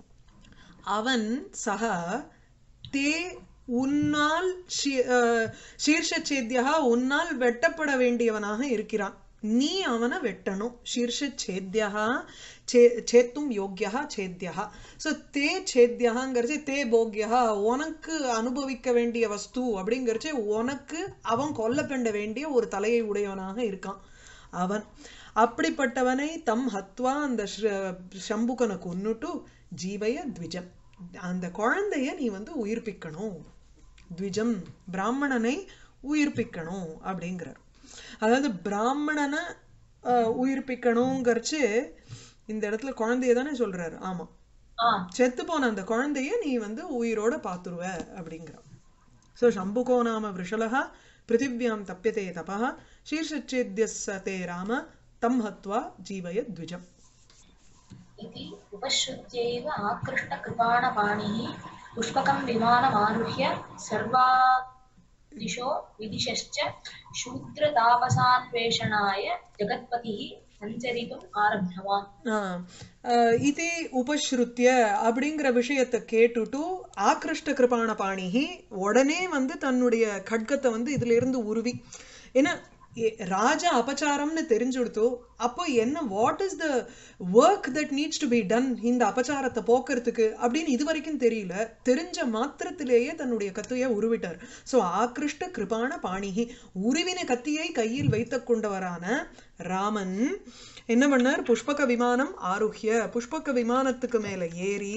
அவன் சக தே உன்னால் ஷி- அஹ், சீர்ஷச்சேத்தியா உன்னால் வெட்டப்பட வேண்டியவனாக இருக்கிறான் நீ அவனை வெட்டணும் சீர்ஷச்சேத்தியா சே சேத்தும் யோக்கியா சேத்தியா ஸோ தே சேத்தியாங்கிறச்சு தே போக்யா உனக்கு அனுபவிக்க வேண்டிய வஸ்து அப்படிங்கிறச்சு உனக்கு அவன் கொல்லப்பட வேண்டிய ஒரு தலையை உடையவனாக இருக்கான் அவன் அப்படிப்பட்டவனை தம் ஹத்வா அந்த ஷ- சம்புகனை கொன்னுட்டு ஜீவய த்விஜம் அந்த குழந்தைய நீ வந்து உயிர்ப்பிக்கணும் த்விஜம் பிராமணனை உயிர்ப்பிக்கணும் அப்படிங்கிறார் அதாவது பிராமணனை அஹ், உயிர்ப்பிக்கணுங்கிறச்சு இந்த இடத்துல குழந்தைய தானே சொல்றாரு ஆமா
ஆ
செத்து போன அந்த குழந்தைய நீ வந்து உயிரோட பாத்துருவ அப்படிங்கிற ஸோ சம்புகோ நாம விஷலः பிருத்திவியாம் தப்பியதே தபः சீர்ஷச்சேத்யஸ்ஸ தே ராம தம் ஹத்வா ஜீவய த்விஜம்
इति उपश्रुत्यैव आकृष्टकृपाणपाणिः पुष्पकं विमानमारुह्य सर्वादिशो विदिशश्च शूद्रतापसान्वेषणाय जगत्पतिः सञ्चरितुम् आरब्धवान्
ஆஹ் ஆஹ் இதே உபஸ்ருத்திய அப்படிங்கிற விஷயத்தை கேட்டுட்டு ஆக்ருஷ்ட கிருபாண பாணிகி உடனே வந்து தன்னுடைய கட்கத்தை வந்து இதுல இருந்து உருவி ஏன்னா எ- ராஜா அபச்சாரம்னு தெரிஞ்சுடுத்தோ அப்போ என்ன what is the work that needs to be done இந்த அபச்சாரத்தை போக்குறதுக்கு அப்படின்னு இது வரைக்கும் தெரியல தெரிஞ்ச மாத்திரத்திலேயே தன்னுடைய கத்தியை உருவிட்டார் ஸோ ஆக்ருஷ்ட கிருபாண பாணிகி உருவின கத்தியை கையில் வைத்துக் கொண்டவரான ராமன் என்ன பண்ணார் புஷ்பக விமானம் ஆருஹ்ய புஷ்பக விமானத்துக்கு மேல ஏறி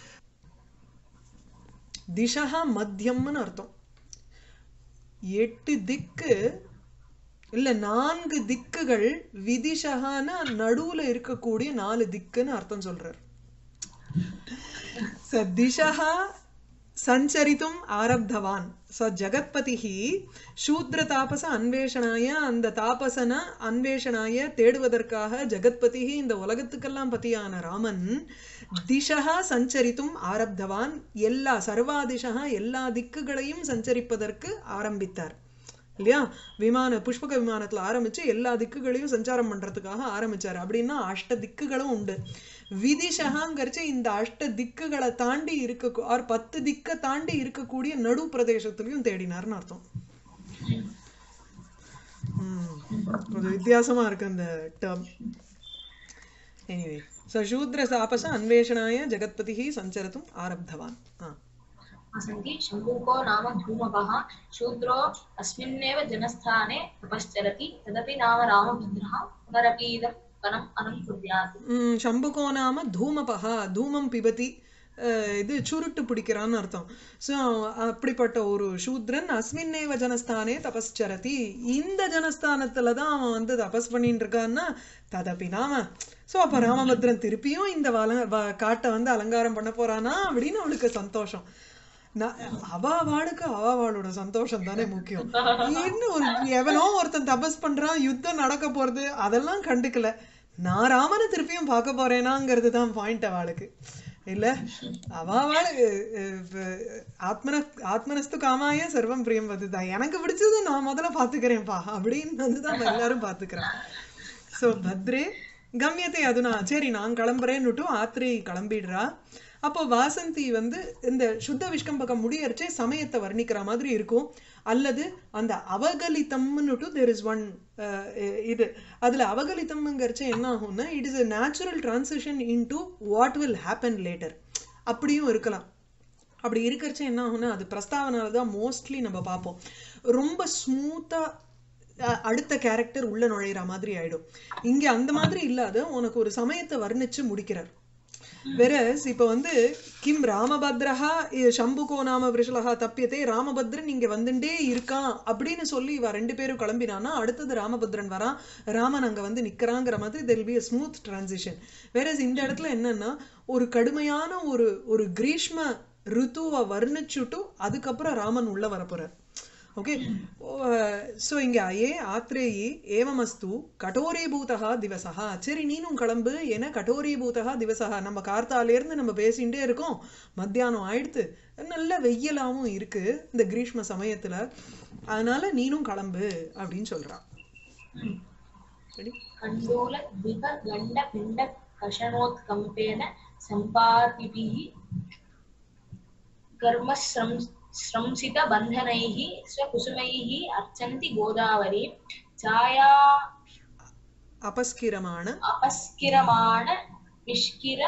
திசா மத்தியம்னு அர்த்தம் எட்டு திக்கு இல்ல நான்கு திக்குகள் விதிஷகான நடுவுல இருக்கக்கூடிய நாலு திக்குன்னு அர்த்தம் சொல்றார் ச திசா சஞ்சரித்தும் ஆரப்தவான் ச ஜகத்பதிஹி சூத்ர தாபச அன்வேஷனாய அந்த தாபசன அன்வேஷனாய தேடுவதற்காக ஜகத்பதிஹி இந்த உலகத்துக்கெல்லாம் பதியான ராமன் திசா சஞ்சரித்தும் ஆரப்தவான் எல்லா சர்வாதிஷா எல்லா திக்குகளையும் சஞ்சரிப்பதற்கு ஆரம்பித்தார் இல்லையா விமான புஷ்பக விமானத்துல ஆரம்பிச்சு எல்லா திக்குகளையும் சஞ்சாரம் பண்றதுக்காக ஆரம்பிச்சாரு அப்படின்னா அஷ்ட திக்குகளும் உண்டு விதிஷகாங்கிறச்சு இந்த அஷ்ட திக்குகளை தாண்டி இருக்க ஆர் பத்து திக்கை தாண்டி இருக்கக்கூடிய நடு பிரதேசத்துலயும் தேடினார்னு அர்த்தம் ம். கொஞ்சம் வித்தியாசமா இருக்கு அந்த டேர்ம் எனிவே சூத்ர சாபச அன்வேஷனாய ஜெகத்பதிஹி சஞ்சரத்தும் ஆரப்தவான் ஆ
सन्ति शम्भुको नाम धूमपः शूद्रो अस्मिन्नेव जनस्थाने तपश्चरति तदपि नाम रामभद्रः पुनरपि इदं वनम् अनं कुर्यात्
ம், சம்புகோ நாம தூமபகா தூமம் பிபதி அஹ், இது சுருட்டு பிடிக்கிறான்னு அர்த்தம் ஸோ அப்படிப்பட்ட ஒரு சூத்ரன் அஸ்மின்னேவ ஜனஸ்தானே தபஸ்சரதி இந்த ஜனஸ்தானத்துல தான் அவன் வந்து தபஸ் பண்ணிட்டு இருக்கான்னா ததப்பி நாம ஸோ அப்ப ராமபத்ரன் திருப்பியும் இந்த வல வ- காட்டை வந்து அலங்காரம் பண்ண போறானா அப்படின்னு அவளுக்கு சந்தோஷம் நான் அவ அவளுக்கு அவ அவளோட சந்தோஷம் தானே முக்கியம் என்ன ஒரு எவனோ ஒருத்தன் தபஸ் பண்றான் யுத்தம் நடக்க போறது அதெல்லாம் கண்டுக்கல நான் ராமனை திருப்பியும் பார்க்க போறேனாங்கிறது தான் பாயிண்ட் அவளுக்கு இல்ல அவ அவளு ஆத்மன ஆத்மனஸ்து காமாய சர்வம் பிரியம் வந்துதான் எனக்கு பிடிச்சது நான் முதல்ல பாத்துக்கிறேன்ப்பா அப்படின்னு வந்து தான் எல்லாரும் பாத்துக்கிறான் சோ பத்ரே கம்யத்தை அதுனா சரி நான் கிளம்புறேன்னுட்டு ஆத்ரேயி கிளம்பிடுறா அப்போ வாசந்தி வந்து இந்த சுத்த விஷ்கம்பகம் முடியறச்சே சமயத்தை வர்ணிக்கிற மாதிரி இருக்கும் அல்லது அந்த அவகலிதம்னுட்டு தெர் இஸ் ஒன் இது அதுல அவகலிதம்ங்கிறச்சே என்ன ஆகும்னா it is a natural transition into what will happen later அப்படியும் இருக்கலாம் அப்படி இருக்கிறச்சே என்ன ஆகும்னா அது பிரஸ்தாவனால தான் மோஸ்ட்லி நம்ம பார்ப்போம் ரொம்ப ஸ்மூத்தா அஹ் அடுத்த கேரக்டர் உள்ள நுழையிற மாதிரி ஆயிடும் இங்க அந்த மாதிரி இல்லாத உனக்கு ஒரு சமயத்தை வர்ணிச்சு முடிக்கிறார் வெரஸ் இப்ப வந்து கிம் ராமபத்ரஹா இ- சம்புகோ நாம விருஷலஹா தப்பியதே ராமபத்ரன் இங்க வந்துட்டே இருக்கான் அப்படின்னு சொல்லி இவ ரெண்டு பேரும் கிளம்பினானா அடுத்தது ராமபத்ரன் வரான் ராமன் அங்க வந்து நிக்கிறாங்கிற மாதிரி there'll be smooth transition whereas இந்த இடத்துல என்னன்னா ஒரு கடுமையான ஒரு ஒரு கிரீஷ்ம ருத்துவை வர்ணிச்சுட்டு அதுக்கப்புறம் ராமன் உள்ள வரப்போறார் ஓகே ஸோ இங்க ஏ ஆத்ரேயி ஏவமஸ்து கடோரீபூதா திவசா சரி நீனும் கிளம்பு ஏன்னா கடோரீபூதா திவசா நம்ம கார்த்தாலேருந்து நம்ம பேசிகிட்டே இருக்கோம் மத்தியானம் ஆயிடுத்து நல்ல வெயிலாவும் இருக்கு இந்த கிரீஷ்ம சமயத்துல அதனால நீனும் கிளம்பு அப்படின்னு சொல்றா சரி
कण्डूल द्विप गण्ड पिण्ड कषणोत्कम्पेन सम्पातिभिः कर्मश्रं श्रंसितबन्धनैः स्वकुसुमैः अर्चन्ति गोदावरीं छाया
அபஸ்கிரமான
अपस्किरमाण विष्किर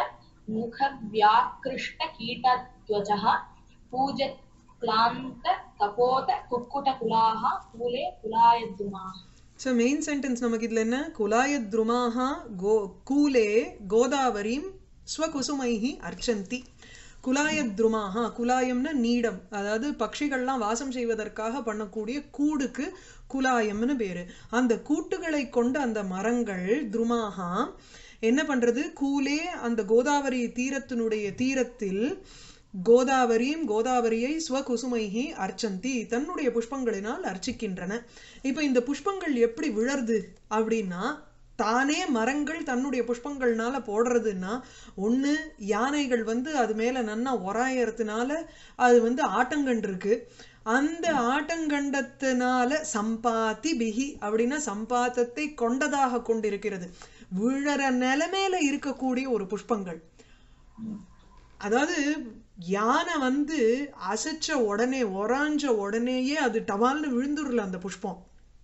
मुखव्याकृष्टकीटत्वचः पूजत् क्लान्त कपोत कुक्कुटकुलाः कूले कुलायद्रुमाः
ஸோ மெயின் சென்டென்ஸ் நமக்கு இதுல என்ன குலாயத்ருமாக கோ கூலே கோதாவரீம் ஸ்வகுசுமைஹி அர்ச்சந்தி குலாயத்ருமாஹா குலாயம்னா நீடம் அதாவது பட்சிகள்லாம் வாசம் செய்வதற்காக பண்ணக்கூடிய கூடுக்கு குலாயம்னு பேரு அந்த கூட்டுகளை கொண்ட அந்த மரங்கள் துருமாகா என்ன பண்றது கூலே அந்த கோதாவரி தீரத்தினுடைய தீரத்தில் கோதாவரியும் கோதாவரியை ஸ்வகுசுமைஹி அர்ச்சந்தி தன்னுடைய புஷ்பங்களினால் அர்ச்சிக்கின்றன இப்ப இந்த புஷ்பங்கள் எப்படி விழருது அப்படின்னா தானே மரங்கள் தன்னுடைய புஷ்பங்கள்னால போடுறதுன்னா ஒண்ணு யானைகள் வந்து அது மேல நன்னா ஒராயறதுனால அது வந்து ஆட்டங்கண்டு இருக்கு அந்த ஆட்டங்கண்டத்தினால சம்பாத்தி பிகி அப்படின்னா சம்பாத்தத்தை கொண்டதாக கொண்டிருக்கிறது விழற நிலைமையில இருக்கக்கூடிய ஒரு புஷ்பங்கள் அதாவது யானை வந்து அசைச்ச உடனே ஒராஞ்ச உடனேயே அது டவால்னு விழுந்துடல அந்த புஷ்பம்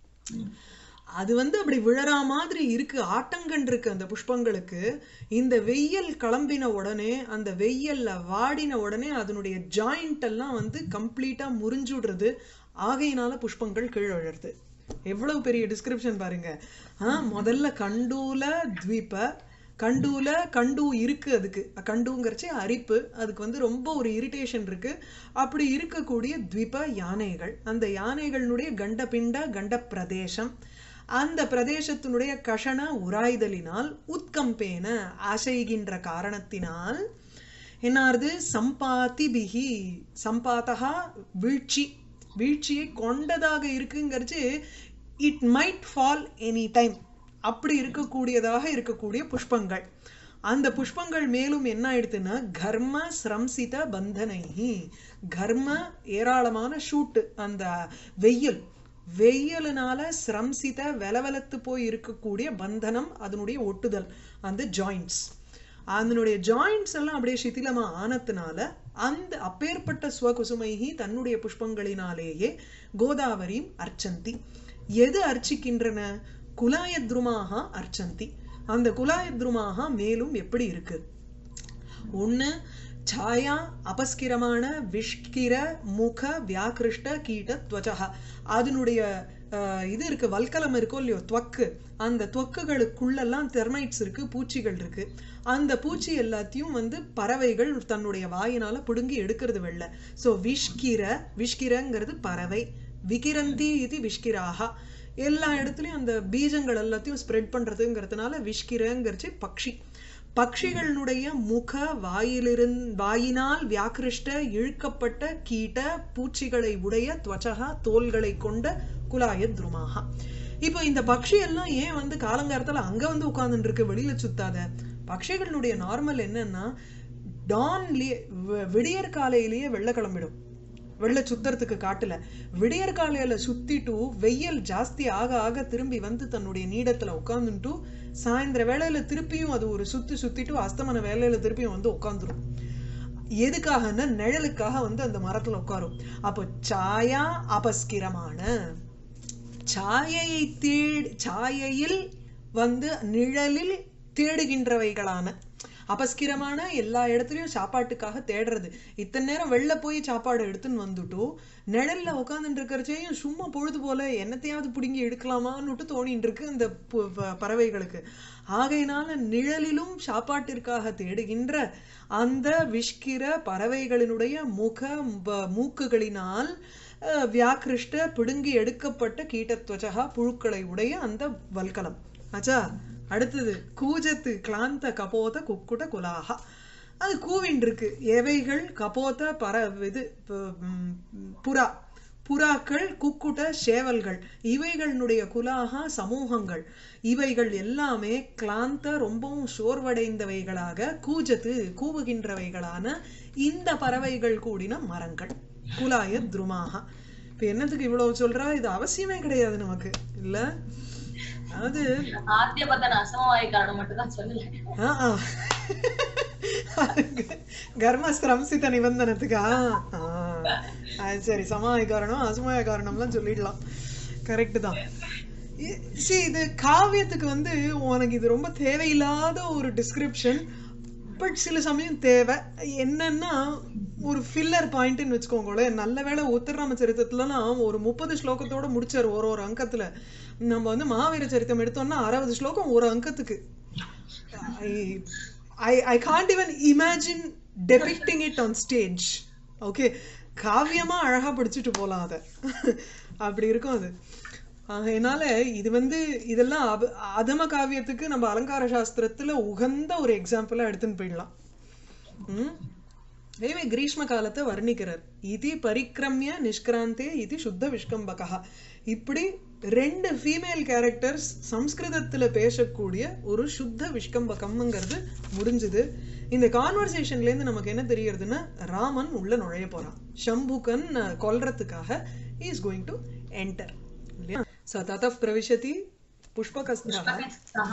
அது வந்து அப்படி விழறா மாதிரி இருக்கு ஆட்டங்கன் இருக்கு அந்த புஷ்பங்களுக்கு இந்த வெயில் கிளம்பின உடனே அந்த வெயில்ல வாடின உடனே அதனுடைய ஜாயிண்ட் எல்லாம் வந்து கம்ப்ளீட்டா முறிஞ்சுடுறது ஆகையினால புஷ்பங்கள் கீழ் விழறது எவ்வளவு பெரிய டிஸ்கிரிப்ஷன் பாருங்க ஆஹ் முதல்ல கண்டூல த்வீப கண்டூல கண்டு இருக்கு அதுக்கு கண்டுங்கிறச்சு அரிப்பு அதுக்கு வந்து ரொம்ப ஒரு இரிட்டேஷன் இருக்கு அப்படி இருக்கக்கூடிய த்விப யானைகள் அந்த யானைகளினுடைய கண்டபிண்ட கண்ட பிரதேசம் அந்த பிரதேசத்தினுடைய கஷண உராய்தலினால் உத்கம்பேன அசைகின்ற காரணத்தினால் என்னாருது சம்பாதி பிகி சம்பாத்தகா வீழ்ச்சி வீழ்ச்சியை கொண்டதாக இருக்குங்கிறச்சு it might fall any time அப்படி இருக்கக்கூடியதாக இருக்கக்கூடிய புஷ்பங்கள் அந்த புஷ்பங்கள் மேலும் என்ன ஆயிடுதுன்னா கர்ம சிரம்சித பந்தனைஹி கர்ம ஏராளமான ஷூட்டு அந்த வெயில் வெயிலினால சிரம்சித வெலவெலத்து போய் இருக்கக்கூடிய பந்தனம் அதனுடைய ஒட்டுதல் அந்த ஜாயிண்ட்ஸ் அதனுடைய ஜாயிண்ட்ஸ் எல்லாம் அப்படியே சிதிலமா ஆனதுனால அந்த அப்பேற்பட்ட ஸ்வகுசுமைஹி தன்னுடைய புஷ்பங்களினாலேயே கோதாவரியும் அர்ச்சந்தி எது அர்ச்சிக்கின்றன குலாயத்ருமாக அர்ச்சந்தி அந்த குலாயத்ருமாக மேலும் எப்படி இருக்கு ஒண்ணு ಛಾಯಾ அபஸ்கிரமான விஷ்கிர முக வியாக்கிருஷ்ட கீட்ட துவச்சா அதனுடைய அஹ், இது இருக்கு வல்கலம் இருக்கோ இல்லையோ துவக்கு அந்த துவக்குகளுக்குள்ளெல்லாம் தெர்மைட்ஸ் இருக்கு பூச்சிகள் இருக்கு அந்த பூச்சி எல்லாத்தையும் வந்து பறவைகள் தன்னுடைய வாயினால பிடுங்கி எடுக்கிறது வெள்ள சோ விஷ்கிர விஷ்கிரங்கிறது பறவை விகிரந்தி இது விஷ்கிராகா எல்லா இடத்துலயும் அந்த பீஜங்கள் எல்லாத்தையும் ஸ்ப்ரெட் பண்றதுங்கிறதுனால விஷ்கிரங்கிறச்சு பக்ஷி பக்ஷிகளுடைய முக வாயிலிருந் வாயினால் வியாக்கிருஷ்ட இழுக்கப்பட்ட கீட்ட பூச்சிகளை உடைய துவச்சகா தோள்களை கொண்ட குலாய துருமாகா இப்போ இந்த பக்ஷி எல்லாம் ஏன் வந்து காலங்காலத்துல அங்க வந்து உட்கார்ந்துட்டு இருக்கு வெளியில சுத்தாத பக்ஷிகளுடைய நார்மல் என்னன்னா டான்லயே விடியற் காலையிலேயே வெள்ள கிளம்பிடும் வெள்ள சுத்துறதுக்கு காட்டுல விடியற் காலையில சுத்திட்டு வெயில் ஜாஸ்தி ஆக ஆக திரும்பி வந்து தன்னுடைய நீடத்துல உட்கார்ந்துட்டு சாயந்தர வேளையில திருப்பியும் அது ஒரு சுத்தி சுத்திட்டு அஸ்தமன வேலையில திருப்பியும் வந்து உட்காந்துரும் எதுக்காகன்னா நிழலுக்காக வந்து அந்த மரத்துல உட்காரும் அப்போ சாயா அபஸ்கிரமான சாயையை தேடி சாயையில் வந்து நிழலில் தேடுகின்றவைகளான அபஸ்கிரமான எல்லா இடத்துலயும் சாப்பாட்டுக்காக தேடுறது இத்தனை நேரம் வெளில போய் சாப்பாடு எடுத்துன்னு வந்துட்டு நிழல்ல உட்காந்துட்டு இருக்கிறச்சையும் சும்மா பொழுது போல என்னத்தையாவது பிடுங்கி எடுக்கலாமான்னுட்டு தோணிட்டு இருக்கு அந்த பு- ப- பறவைகளுக்கு ஆகையினால நிழலிலும் சாப்பாட்டிற்காக தேடுகின்ற அந்த விஷ்கிர பறவைகளினுடைய முக ப- மூக்குகளினால் அஹ், வியாக்கிருஷ்ட பிடுங்கி எடுக்கப்பட்ட கீட்டத்வச்சகா புழுக்களை உடைய அந்த வல்கலம் ஆச்சா அடுத்தது கூஜத்து கிளாந்த கபோத குக்குட குலாகா அது கூவின் இருக்கு எவைகள் கபோத பர இது ப- ம், புறா புறாக்கள் குக்குட சேவல்கள் இவைகளினுடைய குலாகா சமூகங்கள் இவைகள் எல்லாமே கிளாந்த ரொம்பவும் சோர்வடைந்தவைகளாக கூஜத்து கூவுகின்றவைகளான இந்த பறவைகள் கூடின மரங்கள் குலாய துருமாகா இப்ப என்னத்துக்கு இவ்வளவு சொல்றா இது அவசியமே கிடையாது நமக்கு இல்ல அதாவது
ஆத்தியபதன அசமவாய காரணம் மட்டும் தான் சொல்லல
ஆ, ஆ. கர்மஸ்திரம்சித நிபந்தனத்துக்கா ஆ. அது சரி சமாய காரணம் அசமாய காரணம்லாம் சொல்லிடலாம் கரெக்ட் தான் சி இது காவியத்துக்கு வந்து உனக்கு இது ரொம்ப தேவையில்லாத ஒரு டிஸ்கிரிப்ஷன் பட் சில சமயம் தேவை என்னன்னா ஒரு ஃபில்லர் பாயிண்ட்னு வச்சுக்கோங்களேன் நல்ல வேளை உத்தரராம சரித்திரத்துலலாம் ஒரு முப்பது ஸ்லோகத்தோட முடிச்சார் ஒரு ஒரு அங்கத்துல நம்ம வந்து மகாவீர சரித்தம் எடுத்தோம்னா அறுபது ஸ்லோகம் ஒரு அங்கத்துக்கு I I can't even imagine depicting it on stage okay காவியமா அழகா படிச்சுட்டு போலாம் அதை அப்படி இருக்கும் அது அதனால இது வந்து இதெல்லாம் அப- அதம காவியத்துக்கு நம்ம அலங்கார சாஸ்திரத்துல உகந்த ஒரு எக்ஸாம்பிளா எடுத்துன்னு போயிடலாம் ம் எனவே கிரீஷ்ம காலத்தை வர்ணிக்கிறார் இது பரிக்கிரமிய நிஷ்கிராந்தே இது சுத்த விஷ்கம்பகா இப்படி ரெண்டு ஃபீமேல் கேரக்டர்ஸ் சம்ஸ்கிருதத்துல பேசக்கூடிய ஒரு சுத்த விஷ்கம்பகம்ங்கிறது முடிஞ்சுது இந்த கான்வர்சேஷன்ல இருந்து நமக்கு என்ன தெரியறதுன்னா ராமன் உள்ள நுழைய போறான் சம்புகன் அஹ், கொல்றதுக்காக இஸ் கோயிங் டு என்டர் இல்லையா ச தத பிரவிशति புஷ்பகஸ்தः
पुष्पकस्तः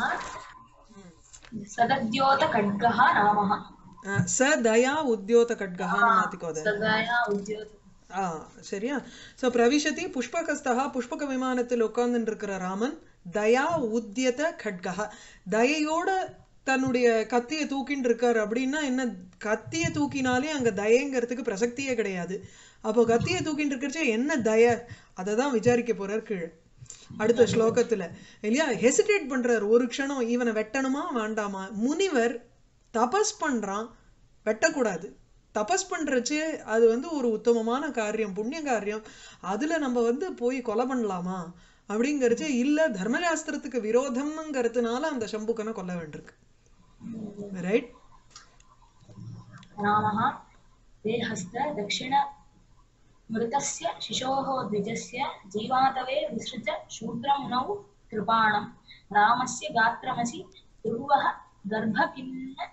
सदद्योतखड्गः रामः
அஹ், ச தயா உத்யோத கட்கஹான்னு மாத்திக்கோத
सदया उद्योत
ஆ சரியா சோ பிரவிஷதி புஷ்பகஸ்தா புஷ்பக விமானத்தில் உட்கார்ந்துட்டு இருக்கிற ராமன் தயா உத்தியத கட்கா தயையோட தன்னுடைய கத்தியை தூக்கின்னு இருக்காரு அப்படின்னா என்ன கத்தியை தூக்கினாலே அங்க தயங்கிறதுக்கு பிரசக்தியே கிடையாது அப்போ கத்தியை தூக்கின்னு இருக்கிறச்சே என்ன தய அதை தான் விசாரிக்க போறார் கீழே அடுத்த ஸ்லோகத்துல இல்லையா ஹெசிடேட் பண்றார் ஒரு க்ஷணம் இவனை வெட்டணுமா வேண்டாமா முனிவர் தபஸ் பண்றான் வெட்டக்கூடாது தபஸ் பண்றச்சே அது வந்து ஒரு உத்தமமான காரியம் புண்ணிய காரியம் அதுல நம்ம வந்து போய் கொலை பண்ணலாமா அப்படிங்கறச்சே இல்ல தர்மசாஸ்திரத்துக்கு விரோதம்ங்கிறதுனால அந்த சம்புக்கனை கொல்ல வேண்டியிருக்கு ரைட்
रामः ते हस्त दक्षिण मृतस्य शिशोः द्विजस्य जीवातवे विसृज शूद्रमुनौ कृपाणं रामस्य गात्रमसि ध्रुवः गर्भकिन्न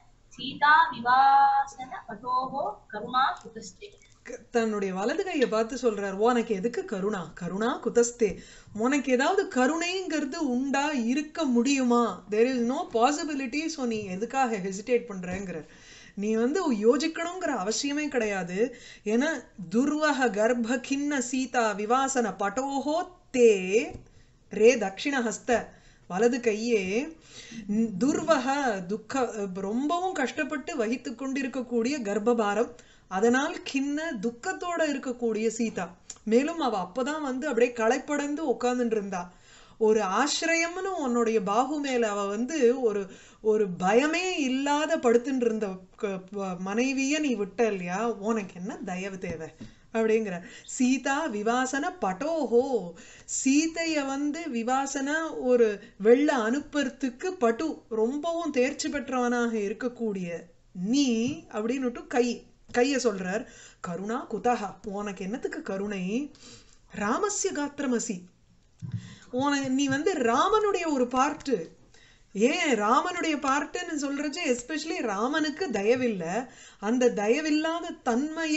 सीताविवासनपटोः करुणा कुतस्ते
க- தன்னுடைய வலது கையை பார்த்து சொல்றார் உனக்கு எதுக்கு கருணா கருணா குதஸ்தே உனக்கு ஏதாவது கருணைங்கிறது உண்டா இருக்க முடியுமா there is no possibility so நீ எதுக்காக ஹெசிடேட் பண்றேங்கிறார் நீ வந்து யோசிக்கணுங்கிற அவசியமே கிடையாது ஏன்னா துர்வக கர்ப்ப கிண்ண சீதா விவாசன பட்டோஹோ தே ரே தக்ஷிணஹஸ்த வலது கையே ந- துர்வக துக்க ரொம்பவும் கஷ்டப்பட்டு வகித்து கொண்டிருக்கக்கூடிய கர்ப்பபாரம் அதனால் கிண்ண துக்கத்தோட இருக்கக்கூடிய சீதா மேலும் அவ அப்பதான் வந்து அப்படியே களைப்படைந்து உட்கார்ந்துட்டு இருந்தா ஒரு ஆசிரயம்னு உன்னுடைய பாகு மேல அவ வந்து ஒரு ஒரு பயமே இல்லாத படுத்துட்டு இருந்த க- ப- மனைவிய நீ விட்ட இல்லையா உனக்கு என்ன தயவு தேவை அப்படிங்கிற சீதா விவாசன பட்டோஹோ சீதைய வந்து விவாசன ஒரு வெள்ள அனுப்புறதுக்கு பட்டு ரொம்பவும் தேர்ச்சி பெற்றவனாக இருக்கக்கூடிய நீ அப்படின்னுட்டு கை கைய சொல்றார் கருணா குதஹா உனக்கு என்னத்துக்கு கருணை ராமஸ்ய காத்திரமசி உனக்கு நீ வந்து ராமனுடைய ஒரு பார்ட்டு ஏன் ராமனுடைய பார்ட்டுன்னு சொல்றச்சு எஸ்பெஷலி ராமனுக்கு தயவில்லை அந்த தயவில்லாத தன்மைய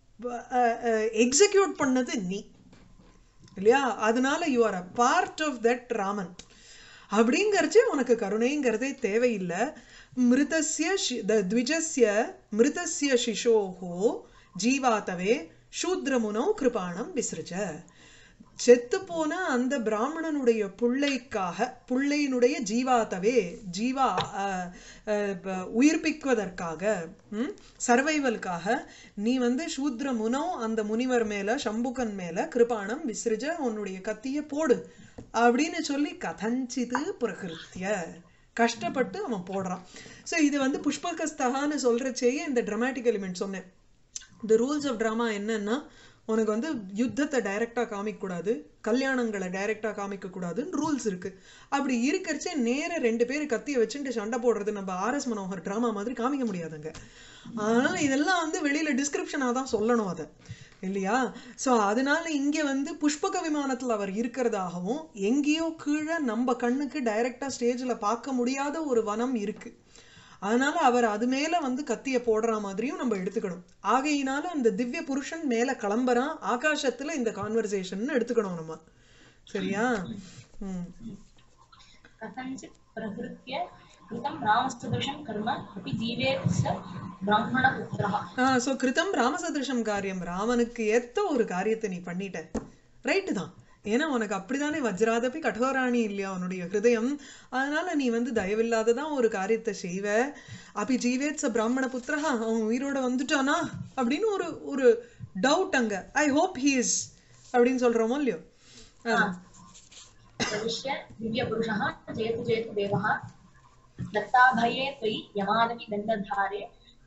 எக்ஸிக்யூட் பண்ணது நீ இல்லையா அதனால you are a part of that Raman அப்படிங்கறச்சு உனக்கு கருணைங்கிறதே தேவையில்லை மிருதஸ்ய ஷி- த- த்விஜஸ்ய மிருதஸ்ய சிசோஹோ ஜீவாதவே சூத்ரமுனோ கிருபாணம் விசிருஜ செத்து போன அந்த பிராமணனுடைய புள்ளைக்காக புள்ளையினுடைய ஜீவாத்தவே ஜீவா அஹ், அஹ், ப- உயிர்ப்பிக்குவதற்காக சர்வைவலுக்காக நீ வந்து சூத்ர முனோ அந்த முனிவர் மேல சம்புகன் மேல கிருபாணம் விசிறிஜ உன்னுடைய கத்திய போடு அப்படின்னு சொல்லி கதஞ்சிது பிரகிருத்திய கஷ்டப்பட்டு அவன் போடுறான் ஸோ இது வந்து புஷ்பகஸ்தகான்னு சொல்றச்சேயே இந்த ட்ராமாட்டிக் எலிமெண்ட் சொன்னேன் இந்த ரூல்ஸ் ஆஃப் ட்ராமா என்னன்னா உனக்கு வந்து யுத்தத்தை டைரக்டா காமிக்க கூடாது கல்யாணங்களை டைரக்டா காமிக்க கூடாதுன்னு ரூல்ஸ் இருக்கு அப்படி இருக்கறச்சே நேர ரெண்டு பேர் கத்திய வச்சுட்டு சண்டை போடுறது நம்ம ஆர்எஸ் மனோகர் டிராமா மாதிரி காமிக்க முடியாதுங்க அதனால இதெல்லாம் வந்து வெளியில டிஸ்கிரிப்ஷனாக தான் சொல்லணும் அதை இல்லையா சோ அதனால இங்க வந்து புஷ்பக விமானத்துல அவர் இருக்கிறதாகவும் எங்கேயோ கீழே நம்ம கண்ணுக்கு டைரக்டா ஸ்டேஜ்ல பார்க்க முடியாத ஒரு வனம் இருக்கு அதனால அவர் அது மேல வந்து கத்திய போடுற மாதிரியும் நம்ம எடுத்துக்கணும் ஆகையினால அந்த திவ்ய புருஷன் மேல கிளம்புறான் ஆகாசத்துல இந்த கான்வர்சேஷன் எடுத்துக்கணும் நம்ம சரியா ம்
कथञ्चित् प्रहृत्य कृतं रामसदृशं कर्म अपि जीवेत् स ब्राह्मणपुत्रः
ஸோ கிருதம் ராமசதிருஷம் காரியம் ராமனுக்கு ஏத்த ஒரு காரியத்தை நீ பண்ணிட்ட ரைட்டு தான் ஏன்னா உனக்கு அப்படிதானே வஜ்ராதபி கடோராணி இல்லையா உன்னுடைய ஹிருதயம் அதனால நீ வந்து தயவில்லாததான் ஒரு காரியத்தை செய்வ அப்படி ஜீவேத் ச பிராமண புத்திரஹா அவன் உயிரோட வந்துட்டானா அப்படின்னு ஒரு ஒரு டவுட் அங்க ஐ ஹோப் ஹீ இஸ் அப்படின்னு சொல்றோமோ இல்லையோ ஆ.
प्रविश्य दिव्यपुरुषः जयतु जयतु देवः दत्ताभये त्वयि यमादपि दण्डधारे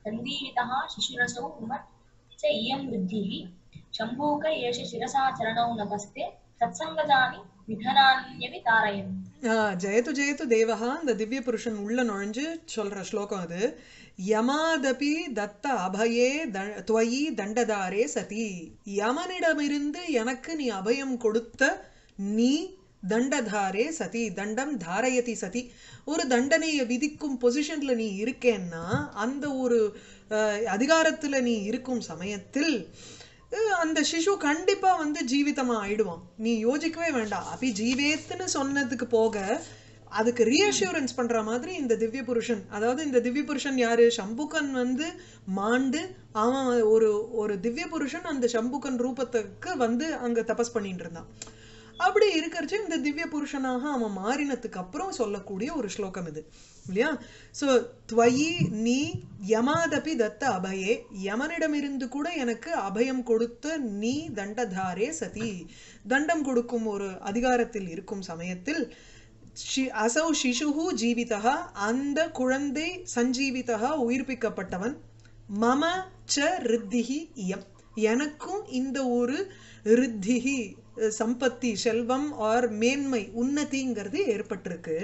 तन्दीवितः शिशुरसौ उमत् च इयं वृद्धिः शम्भूक एष शिरसा चरणौ नतस्ते तत्सङ्गजानि निधनान्यपि तारयन्
ஆ, ஜெயது ஜெயது தேவஹா அந்த திவ்ய புருஷன் உள்ள நுழைஞ்சு சொல்ற ஸ்லோகம் அது யமாதபி தத்த அபயே த- துவயி தண்டதாரே சதி யமனிடமிருந்து எனக்கு நீ அபயம் கொடுத்த நீ தண்டதாரே சதி தண்டம் தாரயதி சதி ஒரு தண்டனையை விதிக்கும் பொசிஷன்ல நீ இருக்கேன்னா அந்த ஒரு அஹ், அதிகாரத்துல நீ இருக்கும் சமயத்தில் அஹ் அந்த சிசு கண்டிப்பா வந்து ஜீவிதமா ஆயிடுவான் நீ யோசிக்கவே வேண்டாம் அபி ஜீவேத்துன்னு சொன்னதுக்கு போக அதுக்கு ரீஅஷூரன்ஸ் பண்ற மாதிரி இந்த திவ்ய புருஷன் அதாவது இந்த திவ்ய புருஷன் யாரு சம்புகன் வந்து மாண்டு அவன் ஒரு ஒரு திவ்ய புருஷன் அந்த சம்புகன் ரூபத்துக்கு வந்து அங்க தபஸ் பண்ணிட்டு இருந்தான் அப்படி இருக்கிறச்சு இந்த திவ்ய புருஷனாக அவன் மாறினதுக்கு அப்புறம் சொல்லக்கூடிய ஒரு ஸ்லோகம் இது இல்லையா சோ துவயி நீ யமாதபி தத்த அபயே யமனிடமிருந்து கூட எனக்கு அபயம் கொடுத்த நீ தண்டதாரே சதி தண்டம் கொடுக்கும் ஒரு அதிகாரத்தில் இருக்கும் சமயத்தில் ஷி- அசௌ சிசுஹு ஜீவிதா அந்த குழந்தை சஞ்சீவிதா உயிர்ப்பிக்கப்பட்டவன் மம ச ரித்திஹி இயம் எனக்கும் இந்த ஒரு ரித்திஹி அஹ், சம்பத்தி செல்வம் ஆர் மேன்மை உன்னதிங்கிறது ஏற்பட்டிருக்கு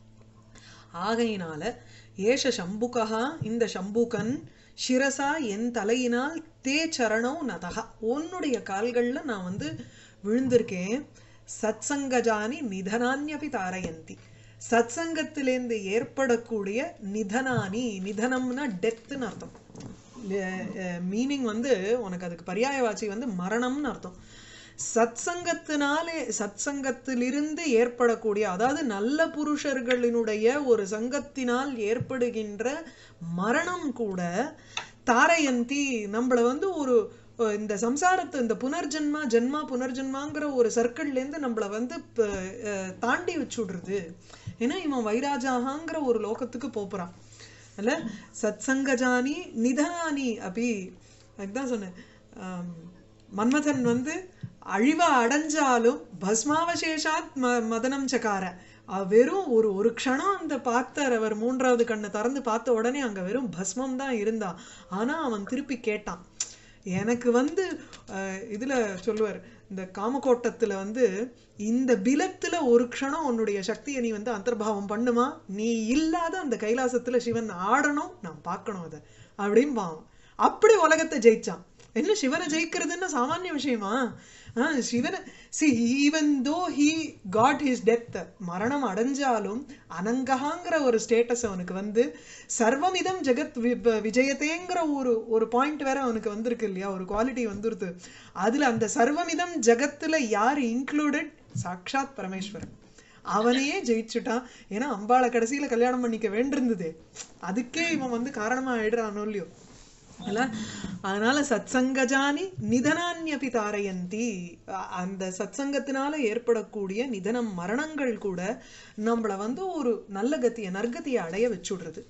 ஆகையினால ஏஷ சம்புகா இந்த சம்புகன் சிரசா என் தலையினால் தே சரணம் நதகா உன்னுடைய கால்கள்ல நான் வந்து விழுந்திருக்கேன் சத்சங்கஜானி நிதனான்யபி தாரயந்தி சத்சங்கத்திலேருந்து ஏற்படக்கூடிய நிதனானி நிதனம்னா டெத்துன்னு அர்த்தம் மீனிங் வந்து உனக்கு அதுக்கு பர்யாயவாச்சி வந்து மரணம்னு அர்த்தம் சத்சங்கத்தினாலே சத்சங்கத்திலிருந்து ஏற்படக்கூடிய அதாவது நல்ல புருஷர்களினுடைய ஒரு சங்கத்தினால் ஏற்படுகின்ற மரணம் கூட தாரயந்தி நம்மள வந்து ஒரு அஹ், இந்த சம்சாரத்தை இந்த புனர்ஜென்மா ஜென்மா புனர்ஜென்மாங்கிற ஒரு சர்க்கிள்ல இருந்து நம்மள வந்து ப- அஹ், தாண்டி வச்சுடுறது ஏன்னா இவன் வைராஜாகாங்கிற ஒரு லோகத்துக்கு போப்புறான் அல்ல சத்சங்கஜானி நிதனானி அப்படி அதுதான் சொன்னேன் ஆம், மன்மதன் வந்து அழிவ அடைஞ்சாலும் பஸ்மாவசேஷாத் ம மதனம் சகார அவ வெறும் ஒரு ஒரு க்ஷணம் அந்த பார்த்தார் அவர் மூன்றாவது கண்ணை திறந்து பார்த்த உடனே அங்க வெறும் பஸ்மம் தான் இருந்தான் ஆனா அவன் திருப்பி கேட்டான் எனக்கு வந்து அஹ், இதுல சொல்லுவார் இந்த காமகோட்டத்துல வந்து இந்த பிலத்துல ஒரு க்ஷணம் உன்னுடைய சக்தியை நீ வந்து அந்தர்பாவம் பண்ணுமா நீ இல்லாத அந்த கைலாசத்துல சிவன் ஆடணும் நான் பார்க்கணும் அதை அப்படிம்பான் அப்படி உலகத்தை ஜெயிச்சான் என்ன சிவனை ஜெயிக்கிறதுன்னா சாமானிய விஷயமா ஆ, சிவனை see even though he got his death மரணம் அடைஞ்சாலும் அனங்ககாங்கிற ஒரு ஸ்டேட்டஸ் அவனுக்கு வந்து சர்வமிதம் ஜெகத் வி- விஜயத்தேங்கிற ஒரு ஒரு பாயிண்ட் வேற அவனுக்கு வந்திருக்கு இல்லையா ஒரு குவாலிட்டி வந்துருது அதுல அந்த சர்வமிதம் ஜெகத்துல யார் இன்க்ளூடட் சாக்ஷாத் பரமேஸ்வரன் அவனையே ஜெயிச்சுட்டான் ஏன்னா அம்பாளை கடைசியில கல்யாணம் பண்ணிக்க வேண்டியிருந்தது அதுக்கே இவன் வந்து காரணமா ஆயிடுறானோ இல்லையோ இல்ல அதனால சத்சங்கஜானி நிதனான்யபி தாரயந்தி அ- அந்த சத்சங்கத்தினால ஏற்படக்கூடிய நிதனம் மரணங்கள் கூட நம்மள வந்து ஒரு நல்ல கத்திய நற்கதியை அடைய வச்சுடுறது